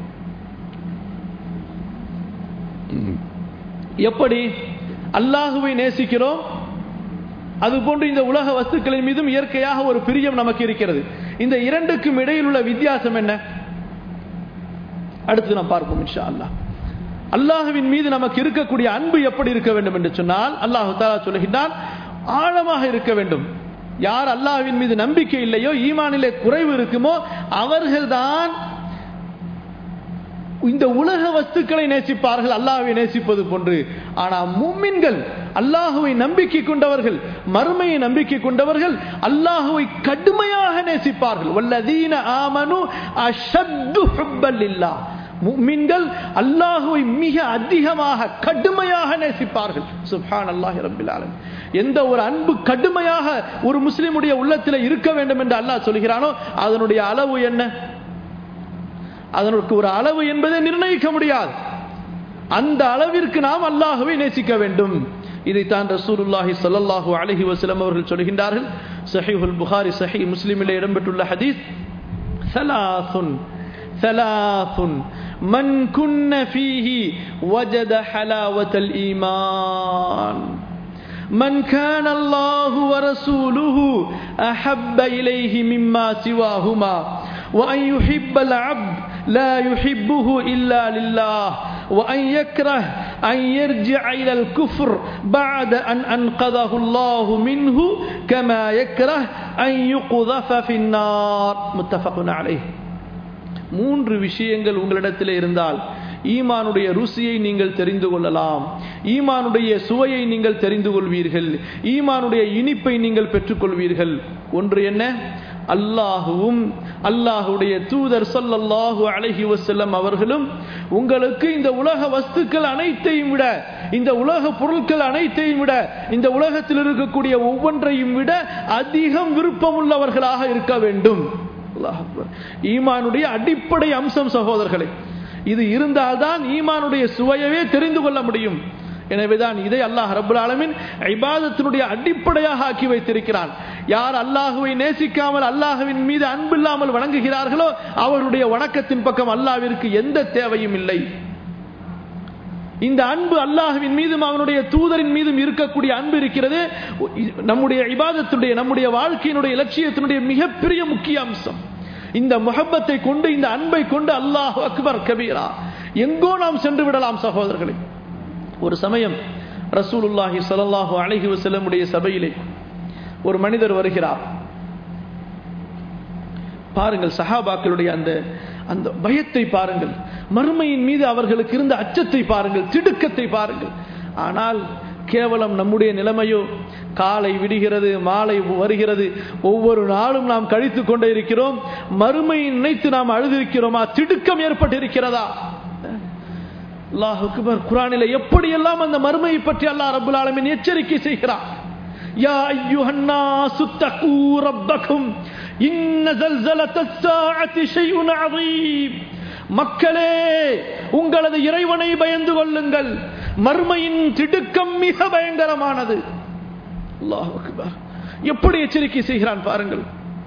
எப்படி அல்லாஹுவை நேசிக்கிறோம் அதுபோன்று இந்த உலக வஸ்துக்களின் மீதும் இயற்கையாக ஒரு பிரியம் நமக்கு இருக்கிறது இந்த இரண்டுக்கும் இடையில் உள்ள வித்தியாசம் என்ன அடுத்து நாம் பார்ப்போம் இன்ஷா அல்லாஹ் அல்லாஹுவின் மீது நமக்கு இருக்கக்கூடிய அன்பு எப்படி இருக்க வேண்டும் என்று சொன்னால் அல்லாஹு தாலா சொல்லுகின்றான் ஆழமாக இருக்க வேண்டும் யார் அல்லாஹ்வின் மீது நம்பிக்கை இல்லையோ ஈமானிலே குறைவு இருக்குமோ அவர்கள்தான் இந்த உலக வஸ்துக்களை நேசிப்பார்கள் அல்லாஹ்வை நேசிப்பது போன்று ஆனா மும்மின்கள் அல்லாஹுவை நம்பிக்கை கொண்டவர்கள் மறுமையை நம்பிக்கை கொண்டவர்கள் அல்லாஹுவை கடுமையாக நேசிப்பார்கள் வல்லதீன ஆமனு அஷத்து ஹுப்பல்லில்லாஹ் முக்மின்கள் அல்லாஹுவை மிக அதிகமாக கடுமையாக நேசிப்பார்கள் சுப்ஹான் அல்லாஹி ரப்பில் ஆலமீன் எந்த ஒரு அன்பு கடுமையாக ஒரு முஸ்லிமுடைய உள்ளத்தில் இருக்க வேண்டும் என்று அல்லாஹ் சொல்கிறானோ அதனுடைய அளவு என்ன அதற்கு ஒரு அளவு என்பதை நிர்ணயிக்க முடியாது அந்த அளவிற்கு நாம் அல்லாஹுவை நேசிக்க வேண்டும் இதைத்தான் ரசூலுல்லாஹி ஸல்லல்லாஹு அலைஹி வஸல்லம் அவர்கள் சொல்கின்றார்கள் சஹீஹுல் புகாரி சஹீஹ் முஸ்லிமிலே இடம்பெற்றுள்ள ஹதீஸ் ثلاث ثلاث من كن فيه وجد حلاوة الإيمان من كان الله ورسوله أحب إليه مما سواهما وأن يحب العبد لا يحبه إلا لله وأن يكره أن يرجع إلى الكفر بعد أن أنقذه الله منه كما يكره أن يقذف في النار متفق عليه மூன்று விஷயங்கள் உங்களிடத்தில் இருந்தால் ஈமானுடைய ருசியை நீங்கள் தெரிந்து கொள்ளலாம் ஈமானுடைய சுவையை நீங்கள் தெரிந்து கொள்வீர்கள் ஈமானுடைய இனிப்பை நீங்கள் பெற்றுக்கொள்வீர்கள் ஒன்று என்ன அல்லாஹுவும் அல்லாஹுடைய தூதர் சொல்லல்லாஹு அழகி வசல்லம் அவர்களும் உங்களுக்கு இந்த உலக வஸ்துக்கள் அனைத்தையும் விட இந்த உலக பொருட்கள் அனைத்தையும் விட இந்த உலகத்தில் இருக்கக்கூடிய ஒவ்வொன்றையும் விட அதிகம் விருப்பமுள்ளவர்களாக இருக்க வேண்டும் ஈமானுடைய அடிப்படை அம்சம் சகோதரர்களே இது இருந்தால்தான் ஈமானுடைய சுவையவே தெரிந்து கொள்ள முடியும் எனவேதான் இதை அல்லாஹ் ரபுல் ஆலமின் ஐபாதத்தினுடைய அடிப்படையாக ஆக்கி வைத்திருக்கிறான் யார் அல்லாஹுவை நேசிக்காமல் அல்லாஹுவின் மீது அன்பில்லாமல் வணங்குகிறார்களோ அவர்களுடைய வணக்கத்தின் பக்கம் அல்லாவிற்கு எந்த தேவையும் இல்லை இந்த அன்பு அல்லாஹுவின் மீதும் அவனுடைய தூதரின் மீதும் இருக்கக்கூடிய அன்பு இருக்கிறது நம்முடைய இபாதத்துடைய நம்முடைய வாழ்க்கையினுடைய இலட்சியத்தினுடைய மிகப்பெரிய முக்கிய அம்சம் இந்த முகப்பத்தை கொண்டு இந்த அன்பை கொண்டு அல்லாஹ் அக்பர் கபீரா எங்கோ நாம் சென்று விடலாம் சகோதரர்களே ஒரு சமயம் ரசூலுல்லாஹி சல்லாஹூ அழகி வசல்லமுடைய சபையிலே ஒரு மனிதர் வருகிறார் பாருங்கள் சஹாபாக்களுடைய அந்த அந்த பயத்தை பாருங்கள் மறுமையின் மீது அவர்களுக்கு இருந்த அச்சத்தை பாருங்கள் திடுக்கத்தை பாருங்கள் ஆனால் கேவலம் நம்முடைய நிலைமையோ காலை விடுகிறது மாலை வருகிறது ஒவ்வொரு நாளும் நாம் கழித்துக் கொண்டே இருக்கிறோம் மறுமையை நினைத்து நாம் அழுதிருக்கிறோமா திடுக்கம் ஏற்பட்டிருக்கிறதா அல்லாஹ் அக்பர் குரானில எப்படியெல்லாம் அந்த மறுமையை பற்றி அல்லாஹ் ரபுல் ஆலமின் எச்சரிக்கை செய்கிறார் யா அய்யுஹன்னா சுத்தகூ ரப்பக்கும் இன்ன ஜல்சலத்தஸ் ஸாஅத்தி ஷைஉன் அதீம் மக்களே உங்களது இறைவனை பயந்து கொள்ளுங்கள் மர்மையின் திடுக்கம் மிக பயங்கரமானது அல்லாஹ் அக்பர் எப்படி எச்சரிக்கை செய்கிறான் பாருங்கள்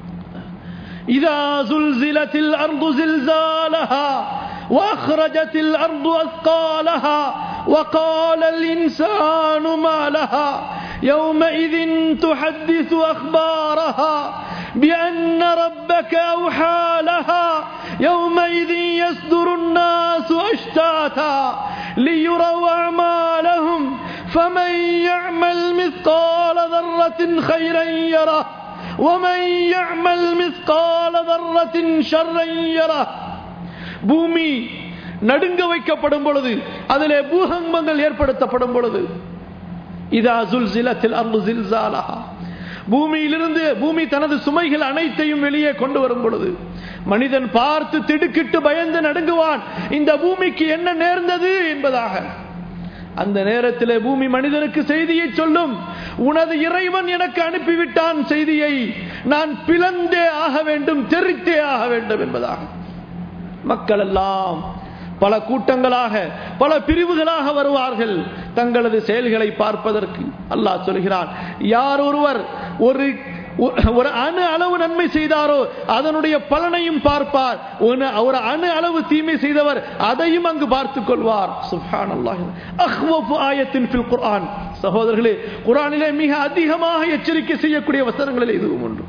இதா சுல்சிலத்தில் அர்து زلزالها واخرجت الارض اثقالها وقال الانسان ما لها يومئذ تحدث اخبارها بان ربك اوحى لها يومئذ يصدر الناس اشتاتا ليروا اعمالهم فمن يعمل مثقال ذره خيرا يره ومن يعمل مثقال ذره شرا يره பூமி நடுங்க வைக்கப்படும் பொழுது அதிலே பூகம்பங்கள் ஏற்படுத்தப்படும் பொழுது இதா சுல்சிலத்தில் அர்து ஜில்சாலஹா பூமியிலிருந்து பூமி தனது சுமைகள் அனைத்தையும் வெளியே கொண்டு வரும் பொழுது மனிதன் பார்த்து திடுக்கிட்டு பயந்து நடுங்குவான் இந்த பூமிக்கு என்ன நேர்ந்தது என்பதாக அந்த நேரத்தில் பூமி மனிதனுக்கு செய்தியை சொல்லும் உனது இறைவன் எனக்கு அனுப்பிவிட்டான் செய்தியை நான் பிளந்தே ஆக வேண்டும் தெரித்தே ஆக வேண்டும் என்பதாக மக்கள் எல்லாம் பல கூட்டங்களாக பல பிரிவுகளாக வருவார்கள் தங்களது செயல்களை பார்ப்பதற்கு அல்லாஹ் சொல்கிறான் யார் ஒருவர் ஒரு ஒரு அணு அளவு நன்மை செய்தாரோ அதனுடைய பலனையும் பார்ப்பார் ஒரு அணு அளவு தீமை செய்தவர் அதையும் அங்கு பார்த்துக் கொள்வார் சுஹான் ஆயத்தின் குர்ஆன் சகோதரர்களே குரானிலே மிக அதிகமாக எச்சரிக்கை செய்யக்கூடிய வசனங்களில் இதுவும் ஒன்று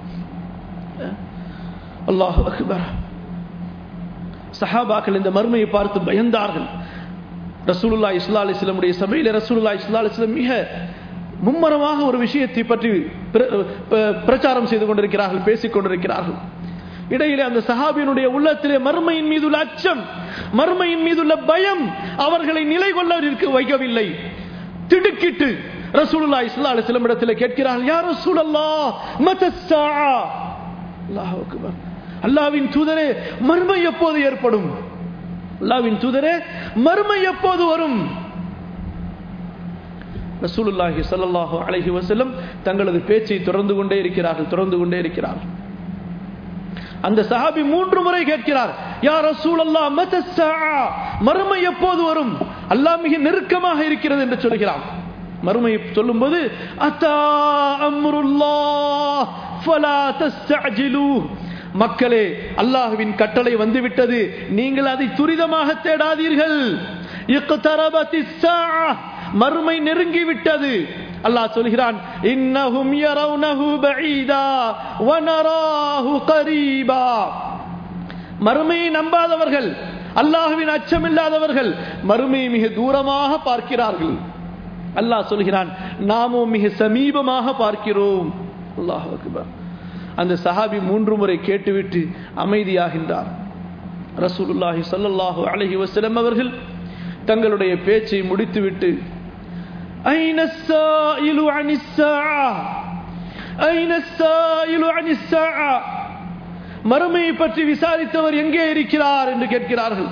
அல்லாஹ் அக்பர் சஹாபாக்கள் இந்த மர்மையை பார்த்து பயந்தார்கள் ரசூலுல்லா இஸ்லா அலிஸ்லமுடைய சபையில் ரசூலுல்லா இஸ்லா அலிஸ்லம் மிக மும்மரமாக ஒரு விஷயத்தை பற்றி பிரச்சாரம் செய்து கொண்டிருக்கிறார்கள் பேசிக் கொண்டிருக்கிறார்கள் இடையிலே அந்த சஹாபியினுடைய உள்ளத்திலே மர்மையின் மீதுள்ள அச்சம் மர்மையின் மீதுள்ள பயம் அவர்களை நிலை கொள்ள வைக்கவில்லை திடுக்கிட்டு ரசூலுல்லா இஸ்லா அலிஸ்லம் இடத்தில் கேட்கிறார்கள் யார் ரசூலல்லா மதஸ்ஸா அல்லாஹ் அக்பர் அல்லாவின் தூதரே மர்மை எப்போது ஏற்படும் அல்லாவின் தூதரே மர்மை எப்போது வரும் ரசூலுல்லாஹி ஸல்லல்லாஹு அலைஹி வஸல்லம் தங்களது பேச்சை தொடர்ந்து கொண்டே இருக்கிறார்கள் தொடர்ந்து கொண்டே இருக்கிறார்கள் அந்த சஹாபி மூன்று முறை கேட்கிறார் யா ரசூலல்லாஹ் மதஸ்ஸா மர்மை எப்போது வரும் அல்லாஹ் மிக நெருக்கமாக இருக்கிறது என்று சொல்கிறான் மறுமை சொல்லும்போது அத்தா அம்ருல்லாஹ் ஃபலா தஸ்தஅஜிலூ மக்களே அல்லாஹுவின் கட்டளை வந்துவிட்டது நீங்கள் அதை துரிதமாக தேடாதீர்கள் மறுமை நெருங்கி விட்டது அல்லாஹ் சொல்கிறான் இன்னஹும் யரவுனஹு பஈதா வனராஹு கரீபா மறுமையை நம்பாதவர்கள் அல்லாஹுவின் அச்சமில்லாதவர்கள் மறுமையை மிக தூரமாக பார்க்கிறார்கள் அல்லாஹ் சொல்கிறான் நாமும் மிக சமீபமாக பார்க்கிறோம் அல்லாஹ் அக்பர் அந்த சஹாபி மூன்று முறை கேட்டுவிட்டு அமைதியாகின்றார் ரசூலுல்லாஹி சல்லல்லாஹு அலஹி வசலம் அவர்கள் தங்களுடைய பேச்சை முடித்துவிட்டு மறுமையை பற்றி விசாரித்தவர் எங்கே இருக்கிறார் என்று கேட்கிறார்கள்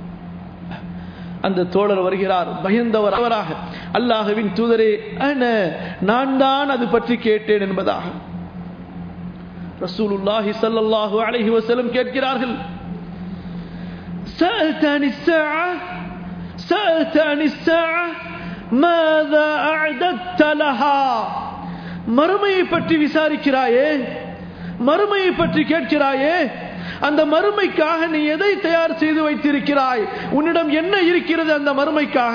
அந்த தோழர் வருகிறார் பயந்தவர் அவராக அல்லாஹுவின் தூதரே அன நான் தான் அது பற்றி கேட்டேன் என்பதாக ரசூலுல்லாஹி ஸல்லல்லாஹு அலைஹி வஸல்லம் கேட்கிறார்கள் سألت عن الساعة سألت عن الساعة ماذا أعددت لها மறுமையை பற்றி விசாரிக்கிறாயே மறுமையை பற்றி கேட்கிறாயே அந்த மறுமைக்காக நீ எதை தயார் செய்து வைத்திருக்கிறாய் உன்னிடம் என்ன இருக்கிறது அந்த மறுமைக்காக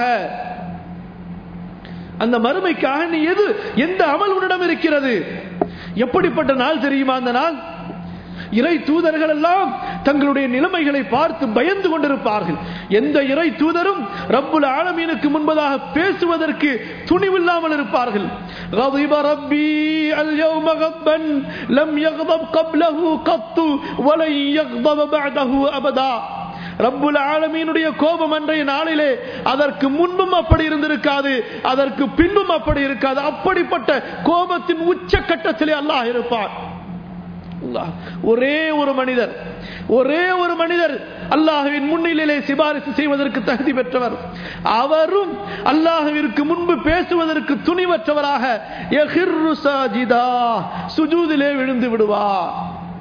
அந்த மறுமைக்காக நீ எது எந்த அமல் உன்னிடம் இருக்கிறது எப்படிப்பட்ட நாள் தெரியுமா அந்த நாள் இறை தூதர்கள் எல்லாம் தங்களுடைய நிலைமைகளை பார்த்து பயந்து கொண்டிருப்பார்கள் எந்த இறை தூதரும் ரப்புல் ஆலமீனுக்கு முன்பதாக பேசுவதற்கு துணிவில்லாமல் இருப்பார்கள் غضب ربي يطيع اليوم غضبا لم يغضب قبله قط ولن يغضب بعده أبدا ரப்புல் ஆலமீனுடைய கோபம் அன்றைய நாளிலே அதற்கு முன்பும் அப்படி இருந்திருக்காது அதற்கு பின்பும் அப்படி இருக்காது அப்படிப்பட்ட கோபத்தின் உச்சக்கட்டத்திலே அல்லாஹ் இருப்பான் அல்லாஹ். ஒரே ஒரு மனிதர் ஒரே ஒரு மனிதர் அல்லாஹுவின் முன்னிலையிலே சிபாரிசு செய்வதற்கு தகுதி பெற்றவர் அவரும் அல்லாஹுவிற்கு முன்பு பேசுவதற்கு துணிவற்றவராக யஹிர்ரு சாஜிதா சுஜூதிலே விழுந்து விடுவார்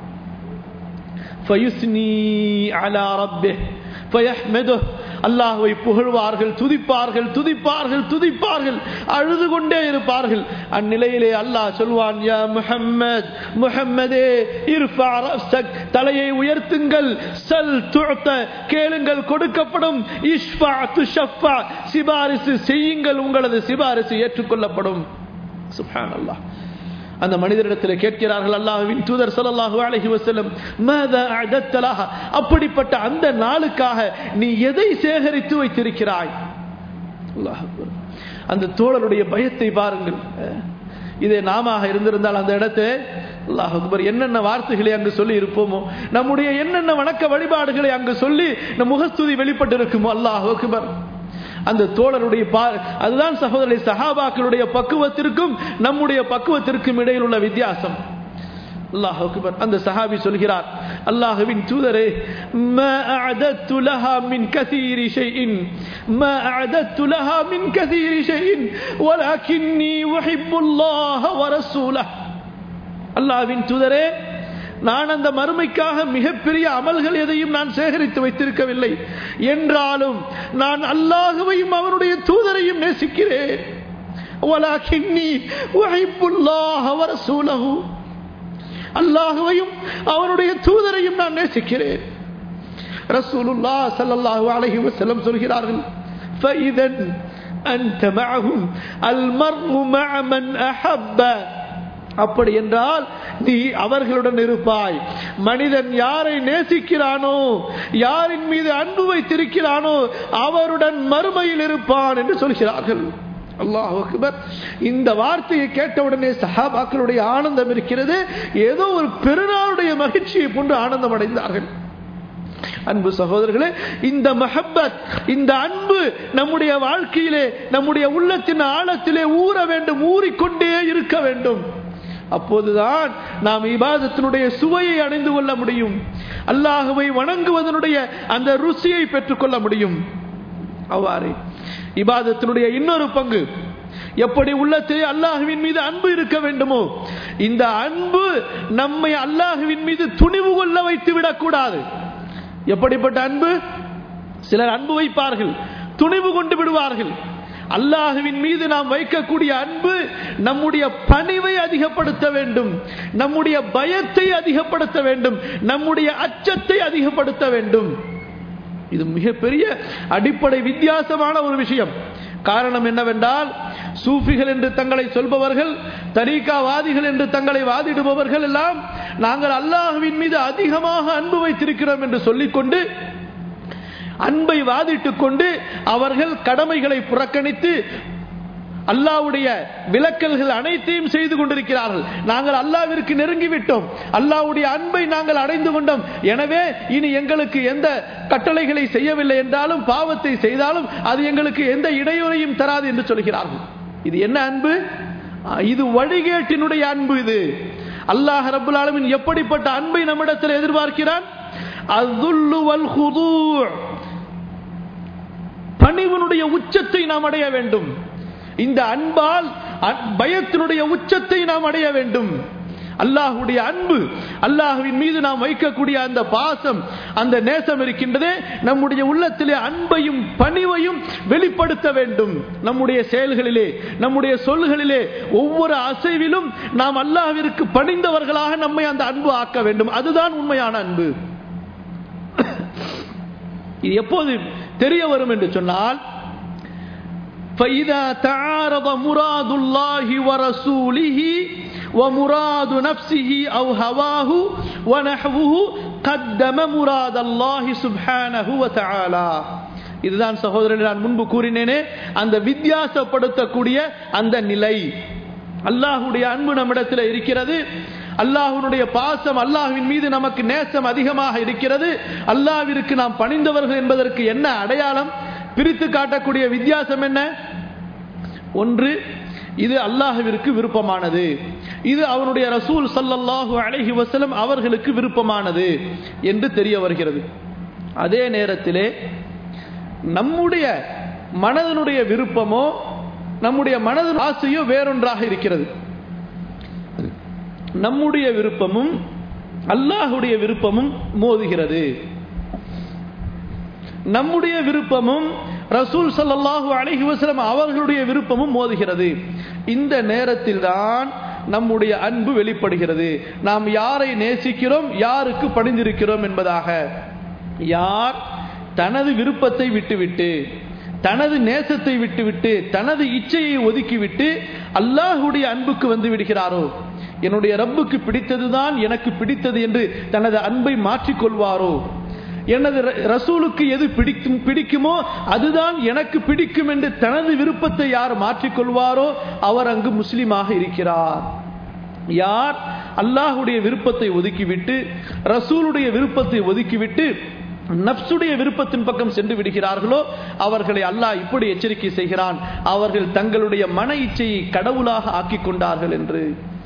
فيثني على ربه فيحمده அல்லாஹுவை புகழ்வார்கள் துதிப்பார்கள் துதிப்பார்கள் துதிப்பார்கள் அழுது கொண்டே இருப்பார்கள் அந்நிலையிலே அல்லாஹ் சொல்வான் யா முஹம்மத் முஹம்மதே இர்ஃபா ரஃப்ஸக் தலையை உயர்த்துங்கள் சல் துஅத கேளுங்கள் கொடுக்கப்படும் இஷ்ஃபா துஷஃபா சிபாரிசு செய்யுங்கள் உங்களது சிபாரிசு ஏற்றுக்கொள்ளப்படும் சுப்ஹானல்லாஹ் அந்த மனிதரிடத்தில் கேட்கிறார்கள் அல்லாஹ்வின் தூதர் ஸல்லல்லாஹு அலைஹி வஸல்லம் மாதா அஅதத்த லஹா அப்படிப்பட்ட அந்த நாளுக்காக நீ எதை சேகரித்து வைத்திருக்கிறாய் அல்லாஹ் அக்பர். அந்த தோழருடைய பயத்தை பாருங்கள் இதே நாம இருந்திருந்தால் அந்த இடத்தை அல்லாஹ் அக்பர் என்னென்ன வார்த்தைகளை அங்கு சொல்லி இருப்போமோ நம்முடைய என்னென்ன வணக்க வழிபாடுகளை அங்கு சொல்லி நம் முகஸ்துதி வெளிப்பட்டு இருக்குமோ அல்லாஹ் அக்பர் அந்த தோழருடைய பா- அதுதான் சகோதரி சஹாபாக்களுடைய பக்குவத்திற்கும் நம்முடைய பக்குவத்திற்கும் இடையில் உள்ள வித்தியாசம் அல்லாஹ் அக்பர் அந்த சஹாபி சொல்கிறார் அல்லாஹ்வின் தூதரே ما أعددت لها من كثير شيء ما أعددت لها من كثير شيء ولكني أحب الله ورسوله அல்லாஹ்வின் தூதரே நான் அந்த மறுமைக்காக மிகப்பெரிய அமல்கள் எதையும் நான் சேகரித்து வைத்திருக்கவில்லை என்றாலும் நான் அல்லாஹுவையும் அவனுடைய தூதரையும் நேசிக்கிறேன் وَلَكِنِّي أُحِبُّ اللَّهَ وَرَسُولَهُ அல்லாஹுவையும் அவனுடைய தூதரையும் நான் நேசிக்கிறேன் ரசூலுல்லா ஸல்லல்லாஹு அலைஹி வஸல்லம் சொல்கிறார்கள் فَإِذًا أَنْتَ مَعَهُمْ الْمَرْءُ مَعَ مَنْ أَحَبَّ அப்படி என்றால் நீ அவர்களுடன் இருப்பாய் மனிதன் யாரை நேசிக்கிறானோ யாரின் மீது அன்பு வைத்திருக்கிறானோ அவருடன் மறுமையில் இருப்பான் என்று சொல்கிறார்கள் அல்லாஹ் அக்பர் இந்த வார்த்தையை கேட்டவுடனே சஹாபாக்களுடைய ஆனந்தம் இருக்கிறது ஏதோ ஒரு பெருநாளுடைய மகிழ்ச்சியை போன்று ஆனந்தம் அடைந்தார்கள் அன்பு சகோதரர்களே இந்த மஹப்பத் இந்த அன்பு நம்முடைய வாழ்க்கையிலே நம்முடைய உள்ளத்தின் ஆழத்திலே ஊற வேண்டும் ஊறிக்கொண்டே இருக்க வேண்டும் அப்போதுதான் நாம் இபாதத்தினுடைய சுவையை அடைந்து கொள்ள முடியும் அல்லாஹுவை வணங்குவதனுடைய அந்த ருசியை பெற்றுக்கொள்ள முடியும் அவ்வாறே இபாதத்தினுடைய இன்னொரு பங்கு எப்படி உள்ளத்திலே அல்லாஹுவின் மீது அன்பு இருக்க வேண்டுமோ இந்த அன்பு நம்மை அல்லாஹுவின் மீது துணிவு கொள்ள வைத்து விடக்கூடாது எப்படிப்பட்ட அன்பு சிலர் அன்பு வைப்பார்கள் துணிவு கொண்டு விடுவார்கள் அல்லாஹுவின் மீது நாம் வைக்கக்கூடிய அன்பு நம்முடைய பணிவை அதிகப்படுத்த வேண்டும் நம்முடைய பயத்தை அதிகப்படுத்த வேண்டும் நம்முடைய அச்சத்தை அதிகப்படுத்த வேண்டும் இது மிகப்பெரிய அடிப்படை வித்தியாசமான ஒரு விஷயம் காரணம் என்னவென்றால் சூஃபிகள் என்று தங்களை சொல்பவர்கள் தரீகாவாதிகள் என்று தங்களை வாதிடுபவர்கள் எல்லாம் நாங்கள் அல்லாஹுவின் மீது அதிகமாக அன்பு வைத்திருக்கிறோம் என்று சொல்லிக்கொண்டு அன்பை வாதிட்டுக் கொண்டு அவர்கள் கடமைகளை புறக்கணித்து அல்லாவுடைய விலக்கல்கள் அனைத்தையும் செய்து கொண்டிருக்கிறார்கள் நாங்கள் அல்லாவிற்கு நெருங்கிவிட்டோம் அல்லாவுடைய அன்பை நாங்கள் அடைந்து கொண்டோம் எனவே இனி எங்களுக்கு எந்த கட்டளைகளை செய்யவில்லை என்றாலும் பாவத்தை செய்தாலும் அது எங்களுக்கு எந்த இடையூறையும் தராது என்று சொல்கிறார்கள் இது என்ன அன்பு இது வழிகேட்டினுடைய அன்பு இது அல்லாஹ் ரபுல் ஆலமின் எப்படிப்பட்ட அன்பை நம்மிடத்தில் எதிர்பார்க்கிறான் அதுல்லு வல் பணிவனுடைய உச்சத்தை நாம் அடைய வேண்டும் இந்த அன்பால் பயத்தினுடைய உச்சத்தை நாம் அடைய வேண்டும் அல்லாஹுடைய அன்பு அல்லாஹுவின் மீது நாம் வைக்கக்கூடிய அந்த பாசம் அந்த நேசம் இருக்கின்றதே நம்முடைய உள்ளத்திலே அன்பையும் பணிவையும் வெளிப்படுத்த வேண்டும் நம்முடைய செயல்களிலே நம்முடைய சொல்களிலே ஒவ்வொரு அசைவிலும் நாம் அல்லாஹிற்கு பணிந்தவர்களாக நம்மை அந்த அன்பு ஆக்க வேண்டும் அதுதான் உண்மையான அன்பு இது எப்போது தெரிய வரும் என்று சொன்னால் فإذا تعارض مراد الله ورسوله ومراد نفسه أو هواه ونحوه قدم مراد الله سبحانه وتعالى இதுதான் சகோதரன் நான் முன்பு கூறினேனே அந்த வித்தியாசப்படுத்தக்கூடிய அந்த நிலை அல்லாஹுடைய அன்பு நம்மிடத்தில் இருக்கிறது அல்லாஹுடைய பாசம் அல்லாஹுவின் மீது நமக்கு நேசம் அதிகமாக இருக்கிறது அல்லாவிற்கு நாம் பணிந்தவர்கள் என்பதற்கு என்ன அடையாளம் பிரித்து காட்டக்கூடிய வித்தியாசம் என்ன ஒன்று இது அல்லாஹுவிற்கு விருப்பமானது இது அவனுடைய ரசூல் சல்லல்லாஹு அலைஹி வஸல்லம் அவர்களுக்கு விருப்பமானது என்று தெரிய வருகிறது அதே நேரத்திலே நம்முடைய மனதனுடைய விருப்பமோ நம்முடைய மனதின் ஆசையோ வேறொன்றாக இருக்கிறது நம்முடைய விருப்பமும் அல்லாஹுடைய விருப்பமும் மோதுகிறது நம்முடைய விருப்பமும் ரசூல் சல்லல்லாஹு அலைஹி வஸல்லம் அவர்களுடைய விருப்பமும் மோதுகிறது இந்த நேரத்தில் தான் நம்முடைய அன்பு வெளிப்படுகிறது நாம் யாரை நேசிக்கிறோம் யாருக்கு பணிந்திருக்கிறோம் என்பதாக யார் தனது விருப்பத்தை விட்டுவிட்டு தனது நேசத்தை விட்டுவிட்டு தனது இச்சையை ஒதுக்கிவிட்டு அல்லாஹுடைய அன்புக்கு வந்து விடுகிறாரோ என்னுடைய ரப்புக்கு பிடித்ததுதான் எனக்கு பிடித்தது என்று தனது அன்பை மாற்றிக்கொள்வாரோ எனது ரசூலுக்கு எது பிடிக்கும் பிடிக்குமோ அதுதான் எனக்கு பிடிக்கும் என்று தனது விருப்பத்தை யார் மாற்றிக்கொள்வாரோ அவர் அங்கு முஸ்லீமாக இருக்கிறார் யார் அல்லாஹுடைய விருப்பத்தை ஒதுக்கிவிட்டு ரசூலுடைய விருப்பத்தை ஒதுக்கிவிட்டு நப்சுடைய விருப்பத்தின் பக்கம் சென்று விடுகிறார்களோ அவர்களை அல்லாஹ் இப்படி எச்சரிக்கை செய்கிறான் அவர்கள் தங்களுடைய மன இச்சையை கடவுளாக ஆக்கிக் கொண்டார்கள் என்று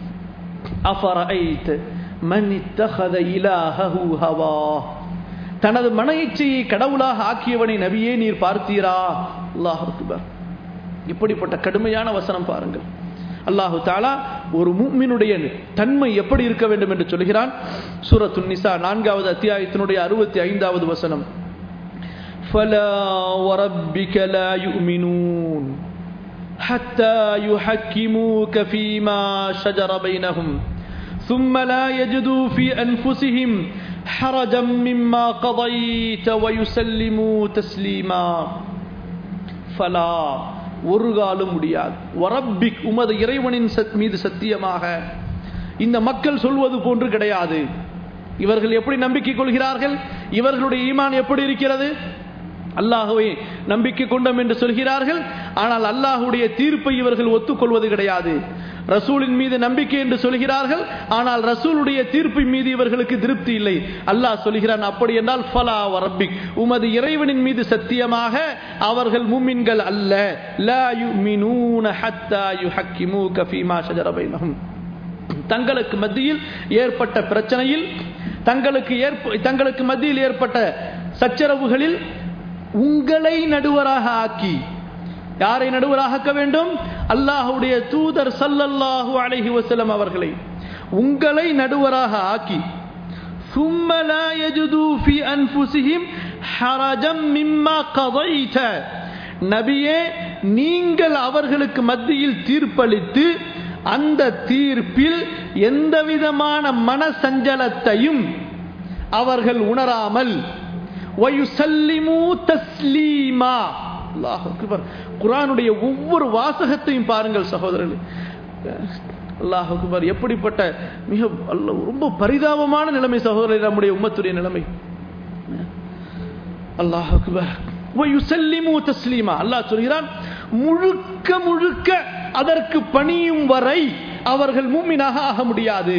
தனது மன இச்சையை கடவுளாக ஆக்கியவனை நபியே நீர் பார்த்தீரா அல்லாஹ் இப்படிப்பட்ட கடுமையான வசனம் பாருங்கள் அல்லாஹு தாலா ஒரு மூமினுடைய தன்மை எப்படி இருக்க வேண்டும் என்று சொல்கிறான் சூரத்து நிசா நான்காவது அத்தியாயத்தினுடைய அறுபத்தி ஐந்தாவது வசனம் فلا وربك لا يؤمنون حتى يحكموك فيما شجر بينهم ثم لا يجدوا في أنفسهم حرجا مما قضيت ويسلموا تسليما فلا ஒரு காலம் முடியாது வரப்பிக் உமது இறைவனின் மீது சத்தியமாக இந்த மக்கள் சொல்வது போன்று கிடையாது இவர்கள் எப்படி நம்பிக்கை கொள்கிறார்கள் இவர்களுடைய ஈமான் எப்படி இருக்கிறது அல்லாஹுவை நம்பிக்கை கொண்டோம் என்று சொல்கிறார்கள் ஆனால் அல்லாஹுடைய தீர்ப்பை இவர்கள் ஒத்துக்கொள்வது கிடையாது ரசூலின் மீது நம்பிக்கை என்று சொல்கிறார்கள் ஆனால் ரசூலுடைய தீர்ப்பின் மீது இவர்களுக்கு திருப்தி இல்லை அல்லாஹ் சொல்கிறான் அப்படி என்றால் ஃபலா வரப்பிக் உமது இறைவனின் மீது சத்தியமாக அவர்கள் முமின்கள் அல்ல லா யுமினூன ஹத்தா யுஹக்கிமூக ஃபீமா ஷஜர பைனஹும் தங்களுக்கு மத்தியில் ஏற்பட்ட பிரச்சனையில் தங்களுக்கு ஏற்ப தங்களுக்கு மத்தியில் ஏற்பட்ட சச்சரவுகளில் உங்களை நடுவராக ஆக்கி யாரை நடுவராக வேண்டும் அல்லாஹுடைய தூதர் சல்லல்லாஹு அலைஹி வஸல்லம் அவர்களை உங்களை நடுவராக ஆக்கி ثم لا يجدوا في أنفسهم حرجا مما قضيت நபியே நீங்கள் அவர்களுக்கு மத்தியில் தீர்ப்பளித்து அந்த தீர்ப்பில் எந்த விதமான மன சஞ்சலத்தையும் அவர்கள் உணராமல் தஸ்லீமா குரானுடைய ஒவ்வொரு வாசகத்தையும் பாருங்கள் சகோதரர்கள் அல்லாஹ் அக்பர் எப்படிப்பட்ட மிக ரொம்ப பரிதாபமான நிலைமை சகோதரர் நம்முடைய உம்மத்துடைய நிலைமை அல்லாஹ் அக்பர் தஸ்லீமா அல்லாஹ் சொல்கிறான் முழுக்க முழுக்க அதற்கு பணியும் வரை அவர்கள் மூமினாக ஆக முடியாது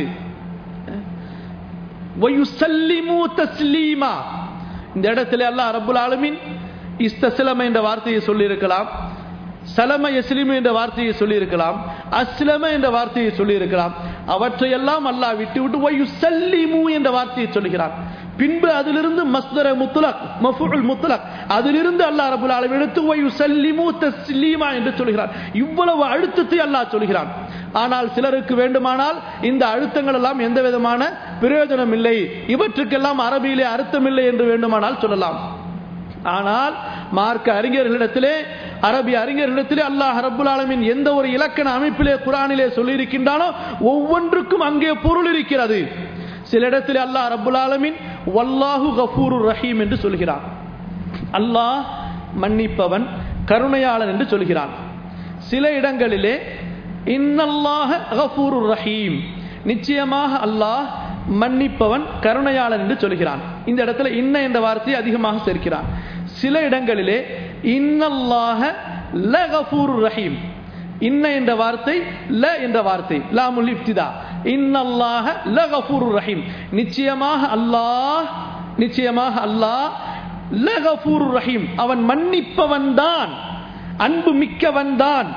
தஸ்லீமா இந்த இடத்துல அல்லாஹ் ரபுல் ஆலமின் இஸ்தசிலம என்ற வார்த்தையை சொல்லியிருக்கலாம் சலம எஸ்லிமு என்ற வார்த்தையை சொல்லியிருக்கலாம் அஸ்லம என்ற வார்த்தையை சொல்லியிருக்கலாம் அவற்றையெல்லாம் அல்லாஹ் விட்டு விட்டு ஒய்யு சல்லிமு என்ற வார்த்தையை சொல்லுகிறான் பின்பு அதிலிருந்து மஸ்தர முத்துலக் மஃபுல் முத்துலக் அதிலிருந்து அல்லாஹ் ரபுல் ஆலம் எடுத்து ஒய்யு சல்லிமு தஸ்லீமா என்று சொல்கிறான் இவ்வளவு அழுத்தத்தை அல்லாஹ் சொல்கிறான் ஆனால் சிலருக்கு வேண்டுமானால் இந்த அழுத்தங்கள் எல்லாம் எந்த விதமான பிரயோஜனம் இல்லை இவற்றுக்கெல்லாம் அரபியிலே அர்த்தம் இல்லை என்று வேண்டுமானால் சொல்லலாம் ஆனால் மார்க்க அறிஞர்களிடத்திலே அரபி அறிஞர்களிடத்திலே அல்லாஹ் ரபுல் ஆலமின் எந்த ஒரு இலக்கண அமைப்பிலே குரானிலே சொல்லியிருக்கின்றானோ ஒவ்வொன்றுக்கும் அங்கே பொருள் இருக்கிறது சில இடத்திலே அல்லாஹ் ரபுல் ஆலமின் வல்லாஹு கஃபூரு ரஹீம் என்று சொல்கிறான் அல்லாஹ் மன்னிப்பவன் கருணையாளன் என்று சொல்கிறான் சில இடங்களிலே இன்னல்லாஹ கஃபூரு ரஹீம் நிச்சயமாக அல்லாஹ் மன்னிப்பவன் கருணையாளன் என்று சொல்கிறான் இந்த இடத்துல இன்ன என்ற வார்த்தையை அதிகமாக சேர்க்கிறான் சில இடங்களிலே இன்னல்லாக லகஃபூர் ரஹீம் இன்ன என்ற வார்த்தை ல என்ற வார்த்தை லாமுல் இப்திதா இன்னல்லாஹ லகஃபூர் ரஹீம் நிச்சயமாக அல்லாஹ் நிச்சயமாக அல்லாஹ் லகஃபூர் ரஹீம் அவன் மன்னிப்பவன் தான் அன்பு மிக்கவன் தான்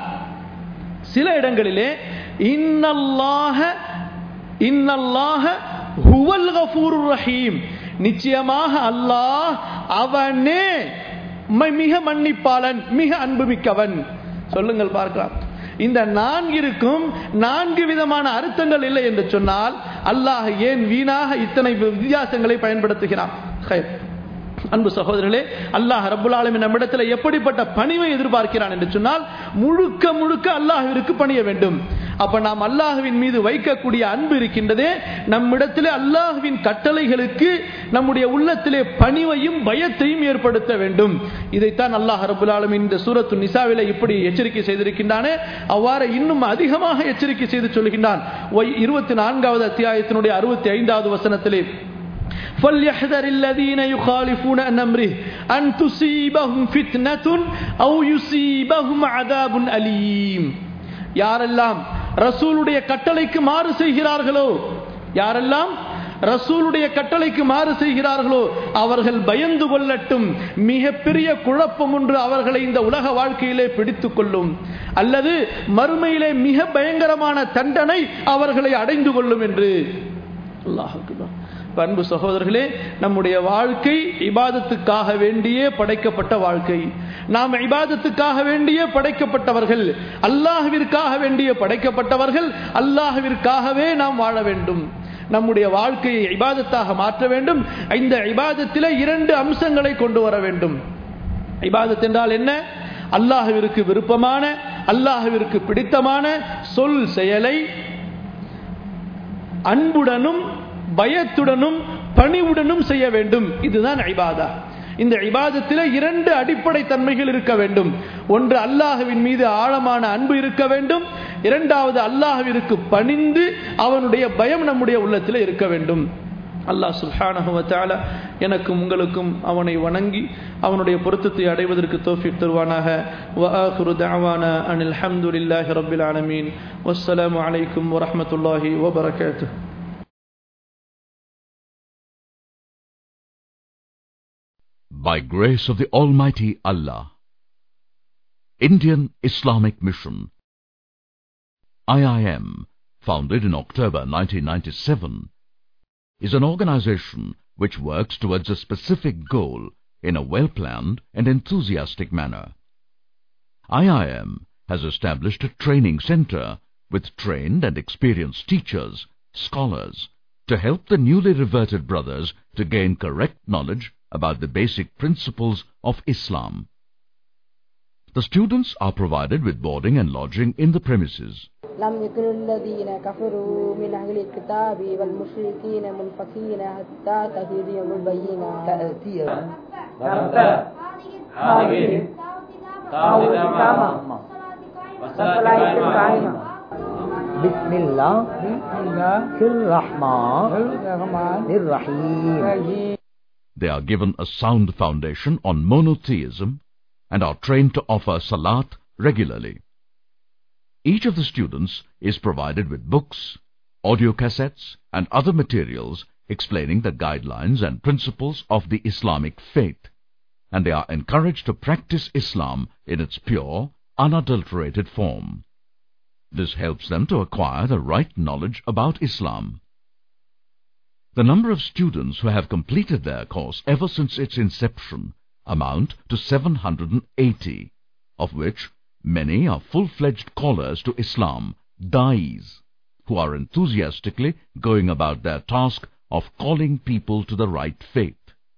சில இடங்களிலே இன்னல்லாஹ இன்னல்லாஹ ஹுவல் கஃபூர் ரஹீம் நிச்சயமாக அல்லாஹ் அவனே ம- மிக மன்னிப்பாளன் மிக அன்புமிக்கவன் சொல்லுங்கள் பார்க்கலாம் இந்த நான்கிற்கும் நான்கு விதமான அர்த்தங்கள் இல்லை என்று சொன்னால் அல்லாஹ் ஏன் வீணாக இத்தனை வித்தியாசங்களை பயன்படுத்துகிறான் ஹைர். அன்பு சகோதரர்களே அல்லாஹ் ரப்புல் ஆலமீன் நம்மிடத்தில் எப்படிப்பட்ட பணிவை எதிர்பார்க்கிறான் என்று சொன்னால் முழுக்க முழுக்க அல்லாஹ்விற்கு பணிய வேண்டும் அப்ப நாம் அல்லாஹ்வின் மீது வைக்கக்கூடிய அன்பு இருக்கின்றதே நம்மிடத்திலே அல்லாஹ்வின் கட்டளைகளுக்கு நம்முடைய உள்ளத்திலே பணிவையும் பயத்தையும் ஏற்படுத்த வேண்டும் இதைத்தான் அல்லாஹ் ரப்புல் ஆலமீன் இந்த சூரத்து நிசாவிலே இப்படி எச்சரிக்கை செய்திருக்கின்றானே அவ்வாறு இன்னும் அதிகமாக எச்சரிக்கை செய்து சொல்கின்றான் இருபத்தி நான்காவது அத்தியாயத்தினுடைய அறுபத்தி ஐந்தாவது வசனத்திலே فليحذر الذين يخالفون عن امره ان تصيبهم فتنه او يصيبهم عذاب اليم யாரெல்லாம் ரசூலுடைய கட்டளைக்கு மாறு செய்கிறார்களோ யாரெல்லாம் ரசூலுடைய கட்டளைக்கு மாறு செய்கிறார்களோ அவர்கள் பயந்து கொள்ளட்டும் மிகப்பெரிய குழப்பம் ஒன்று அவர்களை இந்த உலக வாழ்க்கையிலே பிடித்துக் கொள்ளும் அல்லது மறுமையிலே மிக பயங்கரமான தண்டனை அவர்களை அடைந்து கொள்ளும் என்று அல்லாஹ் அக்பர். அன்பு சகோதரர்களே நம்முடைய வாழ்க்கை இபாதத்துக்காக வேண்டியே படைக்கப்பட்ட வாழ்க்கை நாம் இபாதத்துக்காக வேண்டியே படைக்கப்பட்டவர்கள் அல்லாஹ்விற்காக வேண்டிய படைக்கப்பட்டவர்கள் அல்லாஹ்விற்காகவே நாம் வாழ வேண்டும் நம்முடைய வாழ்க்கையை இபாதத்தாக மாற்ற வேண்டும் இந்த இபாதத்திலே இரண்டு அம்சங்களை கொண்டு வர வேண்டும் இபாதத் என்றால் என்ன அல்லாஹ்விற்கு விருப்பமான அல்லாஹ்விற்கு பிடித்தமான சொல் செயலை அன்புடனும் பயத்துடனும் பணிவுடனும் செய்ய வேண்டும் இதுதான் ஐபாதா இந்த இபாதத்தில் இரண்டு அடிப்படை தன்மைகள் இருக்க வேண்டும் ஒன்று அல்லாஹுவின் மீது ஆழமான அன்பு இருக்க வேண்டும் இரண்டாவது அல்லாஹுவிற்கு பணிந்து அவனுடைய பயம் நம்முடைய உள்ளத்தில் இருக்க வேண்டும் அல்லாஹ் சுல்ஹானஹு வ தஆலா எனக்கும் உங்களுக்கும் அவனை வணங்கி அவனுடைய பொருத்தத்தை அடைவதற்கு தௌஃபீக் தருவானாக வ ஆகிரு தஅவானா அனில் ஹம்துலில்லாஹி ரப்பில் ஆலமீன் வஸ்ஸலாமு அலைக்கும் வரஹ்மத்துல்லாஹி வ பரகாத்துஹு By grace of the Almighty Allah, Indian Islamic Mission, IIM, founded in October 1997, is an organization which works towards a specific goal in a well-planned and enthusiastic manner. IIM has established a training center with trained and experienced teachers, scholars, to help the newly reverted brothers to gain correct knowledge about the basic principles of Islam. The students are provided with boarding and lodging in the premises. لم يكن الذين كفروا من أهل الكتاب والمشركين منفكين حتى تأتيهم البينة تأتي حاضرين أو إقامة والصلاة قائمة بسم الله الرحمن الرحيم They are given a sound foundation on monotheism and are trained to offer salat regularly. Each of the students is provided with books, audio cassettes, and other materials explaining the guidelines and principles of the Islamic faith, and they are encouraged to practice Islam in its pure, unadulterated form. This helps them to acquire the right knowledge about Islam. The number of students who have completed their course ever since its inception amount to 780, of which many are full-fledged callers to Islam, dais, who are enthusiastically going about their task of calling people to the right faith.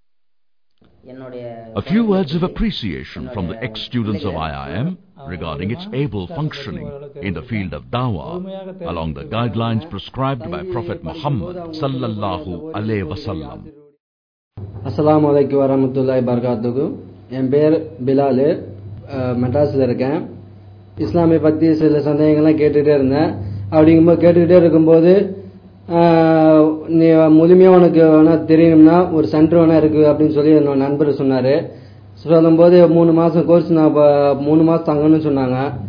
A few words of appreciation from the ex-students of IIM regarding its able functioning in the field of dawah along the guidelines prescribed by Prophet Muhammad sallallahu alaihi wasallam. அஸ்ஸலாமு அலைக்கும் வரமத்துல்லாய் பர்காத்துக்கு என் பேர் பிலாலு அஹ், மெட்ராஸில் இருக்கேன் இஸ்லாமை பற்றி சில சந்தேகங்கள்லாம் கேட்டுகிட்டே இருந்தேன் அப்படிங்கும்போது கேட்டுக்கிட்டே இருக்கும்போது அஹ், நீ முழுமையாக உனக்கு வேணா தெரியணும்னா ஒரு சென்டர் வேணா இருக்குது அப்படின்னு சொல்லி என்னோட நண்பர் சொன்னார் சொல்லும்போது மூணு மாதம் கோர்ஸ் நான் இப்போ மூணு மாதம் தங்கணும்னு சொன்னாங்க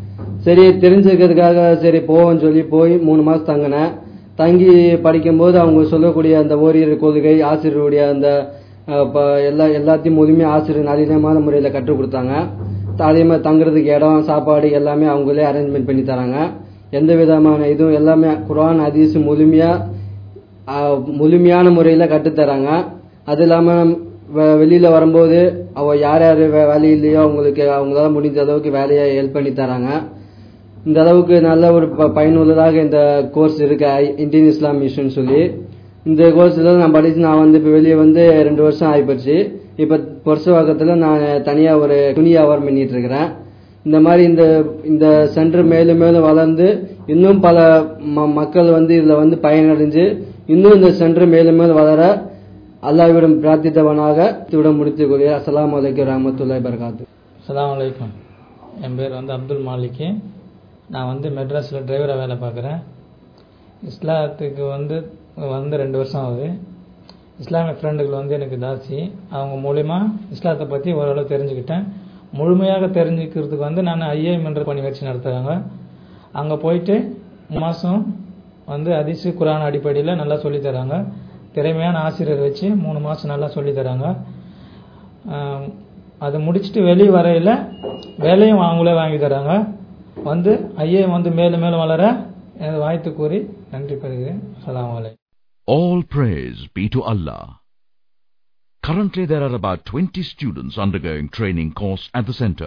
சரி தெரிஞ்சுக்கிறதுக்காக சரி போவோம்னு சொல்லி போய் மூணு மாதம் தங்கினேன் தங்கி படிக்கும்போது அவங்க சொல்லக்கூடிய அந்த ஓரிரு கொள்கை ஆசிரியருடைய அந்த அஹ், ப- எல்லா எல்லாத்தையும் முழுமையாக ஆசிரியர் நளினமான முறையில் கற்றுக் கொடுத்தாங்க அதே மாதிரி தங்குறதுக்கு இடம் சாப்பாடு எல்லாமே அவங்களே அரேஞ்ச்மெண்ட் பண்ணி தராங்க எந்த விதமான இதுவும் எல்லாமே குரான் ஹதீஸ் முழுமையாக ஆஹ் முழுமையான முறையில் கற்றுத்தராங்க அது இல்லாமல் வெளியில் வரும்போது அவ யார் யார் வே வேலை இல்லையோ அவங்களுக்கு அவங்களால முடிஞ்ச அளவுக்கு வேலையை ஹெல்ப் பண்ணி தராங்க இந்த அளவுக்கு நல்ல ஒரு ப பயனுள்ளதாக இந்த கோர்ஸ் இருக்கு ஐ- இந்தியன் இஸ்லாம் மிஷன் சொல்லி இந்த கோர்ஸில் நான் படித்து நான் வந்து இப்போ வெளியே வந்து ரெண்டு வருஷம் ஆகிப்போச்சு இப்போ பொருசவாக்கத்தில் நான் தனியாக ஒரு துணி வியாபாரம் பண்ணிட்டு இருக்கிறேன் இந்த மாதிரி இந்த இந்த சென்டர் மேலும் மேலும் வளர்ந்து இன்னும் பல ம மக்கள் வந்து இதில் வந்து பயனடைஞ்சு இன்னும் இந்த சென்டர் மேலும் மேலும் வளர அல்லாஹ்விடம் பிரார்த்தித்தவனாக இத்துடன் முடித்துக் கொள்கிறேன் அஸ்ஸலாமு அலைக்கும் ரஹமத்துல்லாஹி பரகாத்து அஸ்ஸலாமு அலைக்கும் என் பேர் வந்து அப்துல் மாலிக்கு நான் வந்து மெட்ராஸில் டிரைவராக வேலை பார்க்குறேன் இஸ்லாத்துக்கு வந்து வந்து ரெண்டு வருஷம் ஆகுது இஸ்லாமிய ஃப்ரெண்டுகள் வந்து எனக்கு தாசி அவங்க மூலிமா இஸ்லாத்தை பற்றி ஓரளவு தெரிஞ்சுக்கிட்டேன் முழுமையாக தெரிஞ்சுக்கிறதுக்கு வந்து நான் ஐஏஎம் என்ற பணி வச்சு நடத்துகிறாங்க அங்கே போயிட்டு மாதம் வந்து அதிசு குரான் அடிப்படையில் நல்லா சொல்லித் தராங்க திறமையான ஆசிரியர் வச்சு மூணு மாதம் நல்லா சொல்லித் தராங்க ஆஹ் அது முடிச்சுட்டு வெளியே வரையில் வேலையும் அவங்களே வாங்கி தராங்க வந்து ஐஏஎம் வந்து மேலும் மேலும் வளர எனது வாழ்த்து கூறி நன்றி பெறுகிறேன் அஸ்ஸலாமு அலைக்கும் All praise be to Allah. Currently there are about 20 students undergoing training course at the center.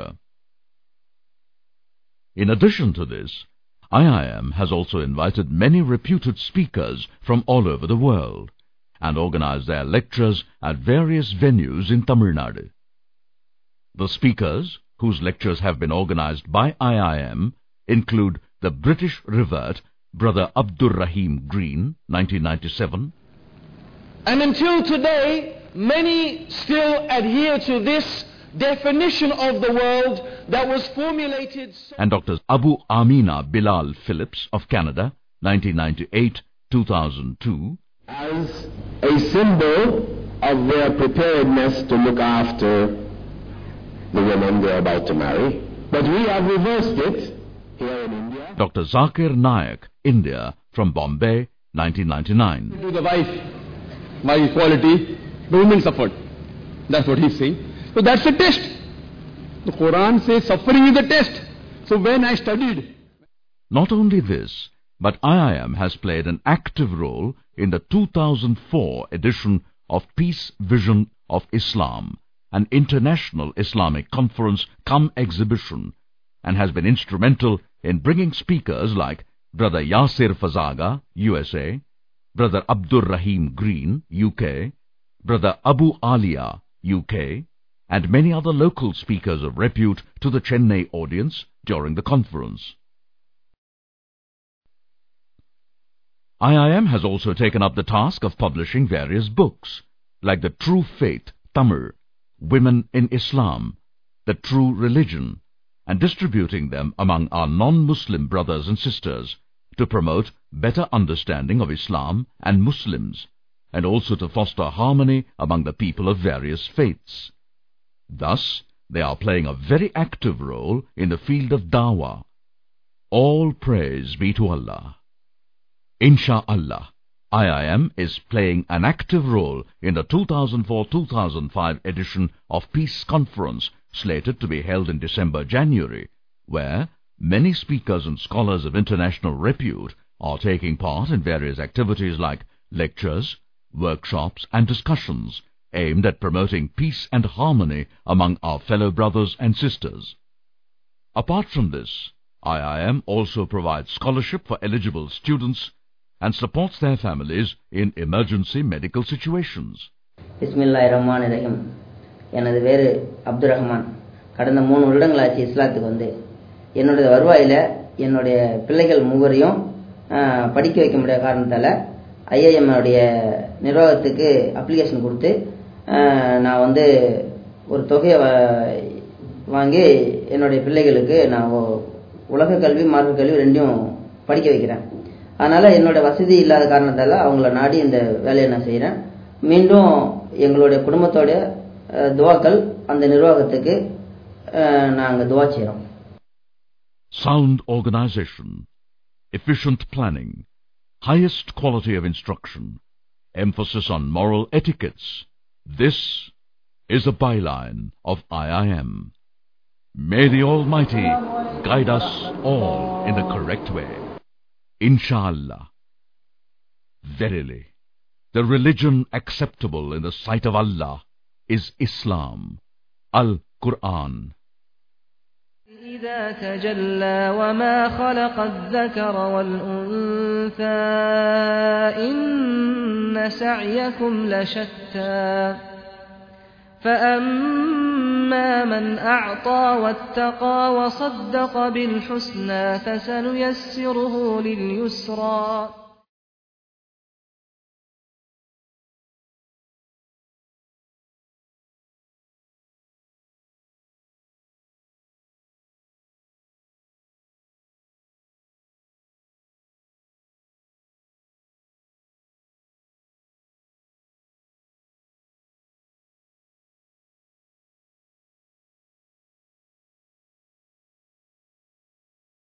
In addition to this, IIM has also invited many reputed speakers from all over the world and organized their lectures at various venues in Tamil Nadu. The speakers, whose lectures have been organized by IIM, include the British revert Brother Abdur Rahim Green, 1997, And until today, many still adhere to this definition of the world that was formulated. so- and Dr. Abu Amina Bilal Phillips of Canada, 1998-2002, as a symbol of their preparedness to look after the women they're about to marry. But we have reversed it here in India. Dr. Zakir Nayak, India, from Bombay, 1999. to the wife by equality, the women suffered. That's what he's saying. So that's a test. The Quran says suffering is a test. So when I studied, Not only this, but IIM has played an active role in the 2004 edition of Peace Vision of Islam, an international Islamic conference come exhibition, and has been instrumental in bringing speakers like Brother Yasir Fazaga, USA, Brother Abdur Rahim Green, UK, Brother Abu Alia, UK, and many other local speakers of repute to the Chennai audience during the conference. IIM has also taken up the task of publishing various books, like The True Faith, Tamil, Women in Islam, The True Religion, and distributing them among our non-Muslim brothers and sisters to promote better understanding of Islam and Muslims, and also to foster harmony among the people of various faiths. Thus, they are playing a very active role in the field of dawah. All praise be to Allah. Insha'Allah, IIM is playing an active role in the 2004-2005 edition of Peace Conference slated to be held in December-January, where many speakers and scholars of international repute are taking part in various activities like lectures, workshops and discussions aimed at promoting peace and harmony among our fellow brothers and sisters. Apart from this, IIM also provides scholarship for eligible students and supports their families in emergency medical situations. பிஸ்மில்லாஹ் ரஹ்மான் ரஹீம் எனது பேர் அப்துல் ரஹ்மான் கடந்த மூணு வருடங்களாச்சு இஸ்லாத்துக்கு வந்து என்னுடைய வருவாயில் என்னுடைய பிள்ளைகள் மூவரையும் ஆஹ், படிக்க வைக்க முடியாத காரணத்தால் ஐஏஎம் உடைய நிர்வாகத்துக்கு அப்ளிகேஷன் கொடுத்து ஆஹ், நான் வந்து ஒரு தொகையை வா- வாங்கி என்னுடைய பிள்ளைகளுக்கு நான் ஒ- உலக கல்வி மார்க்க கல்வி ரெண்டையும் படிக்க வைக்கிறேன் அதனால் என்னோட வசதி இல்லாத காரணத்தால் அவங்கள நாடி இந்த வேலையை நான் செய்கிறேன் மீண்டும் எங்களுடைய குடும்பத்தோட அஹ், துவாக்கள் அந்த நிர்வாகத்துக்கு நாங்கள் துவா செய்கிறோம் sound organization, efficient planning, highest quality of instruction, emphasis on moral etiquettes. This is a byline of IIM. May the Almighty guide us all in the correct way. Insha'Allah. Verily, the religion acceptable in the sight of Allah is Islam, Al-Quran. إذا تجلى وما خلق الذكر والأنثى إن سعيكم لشتى فأما من أعطى واتقى وصدق بالحسنى فسنيسره لليسرى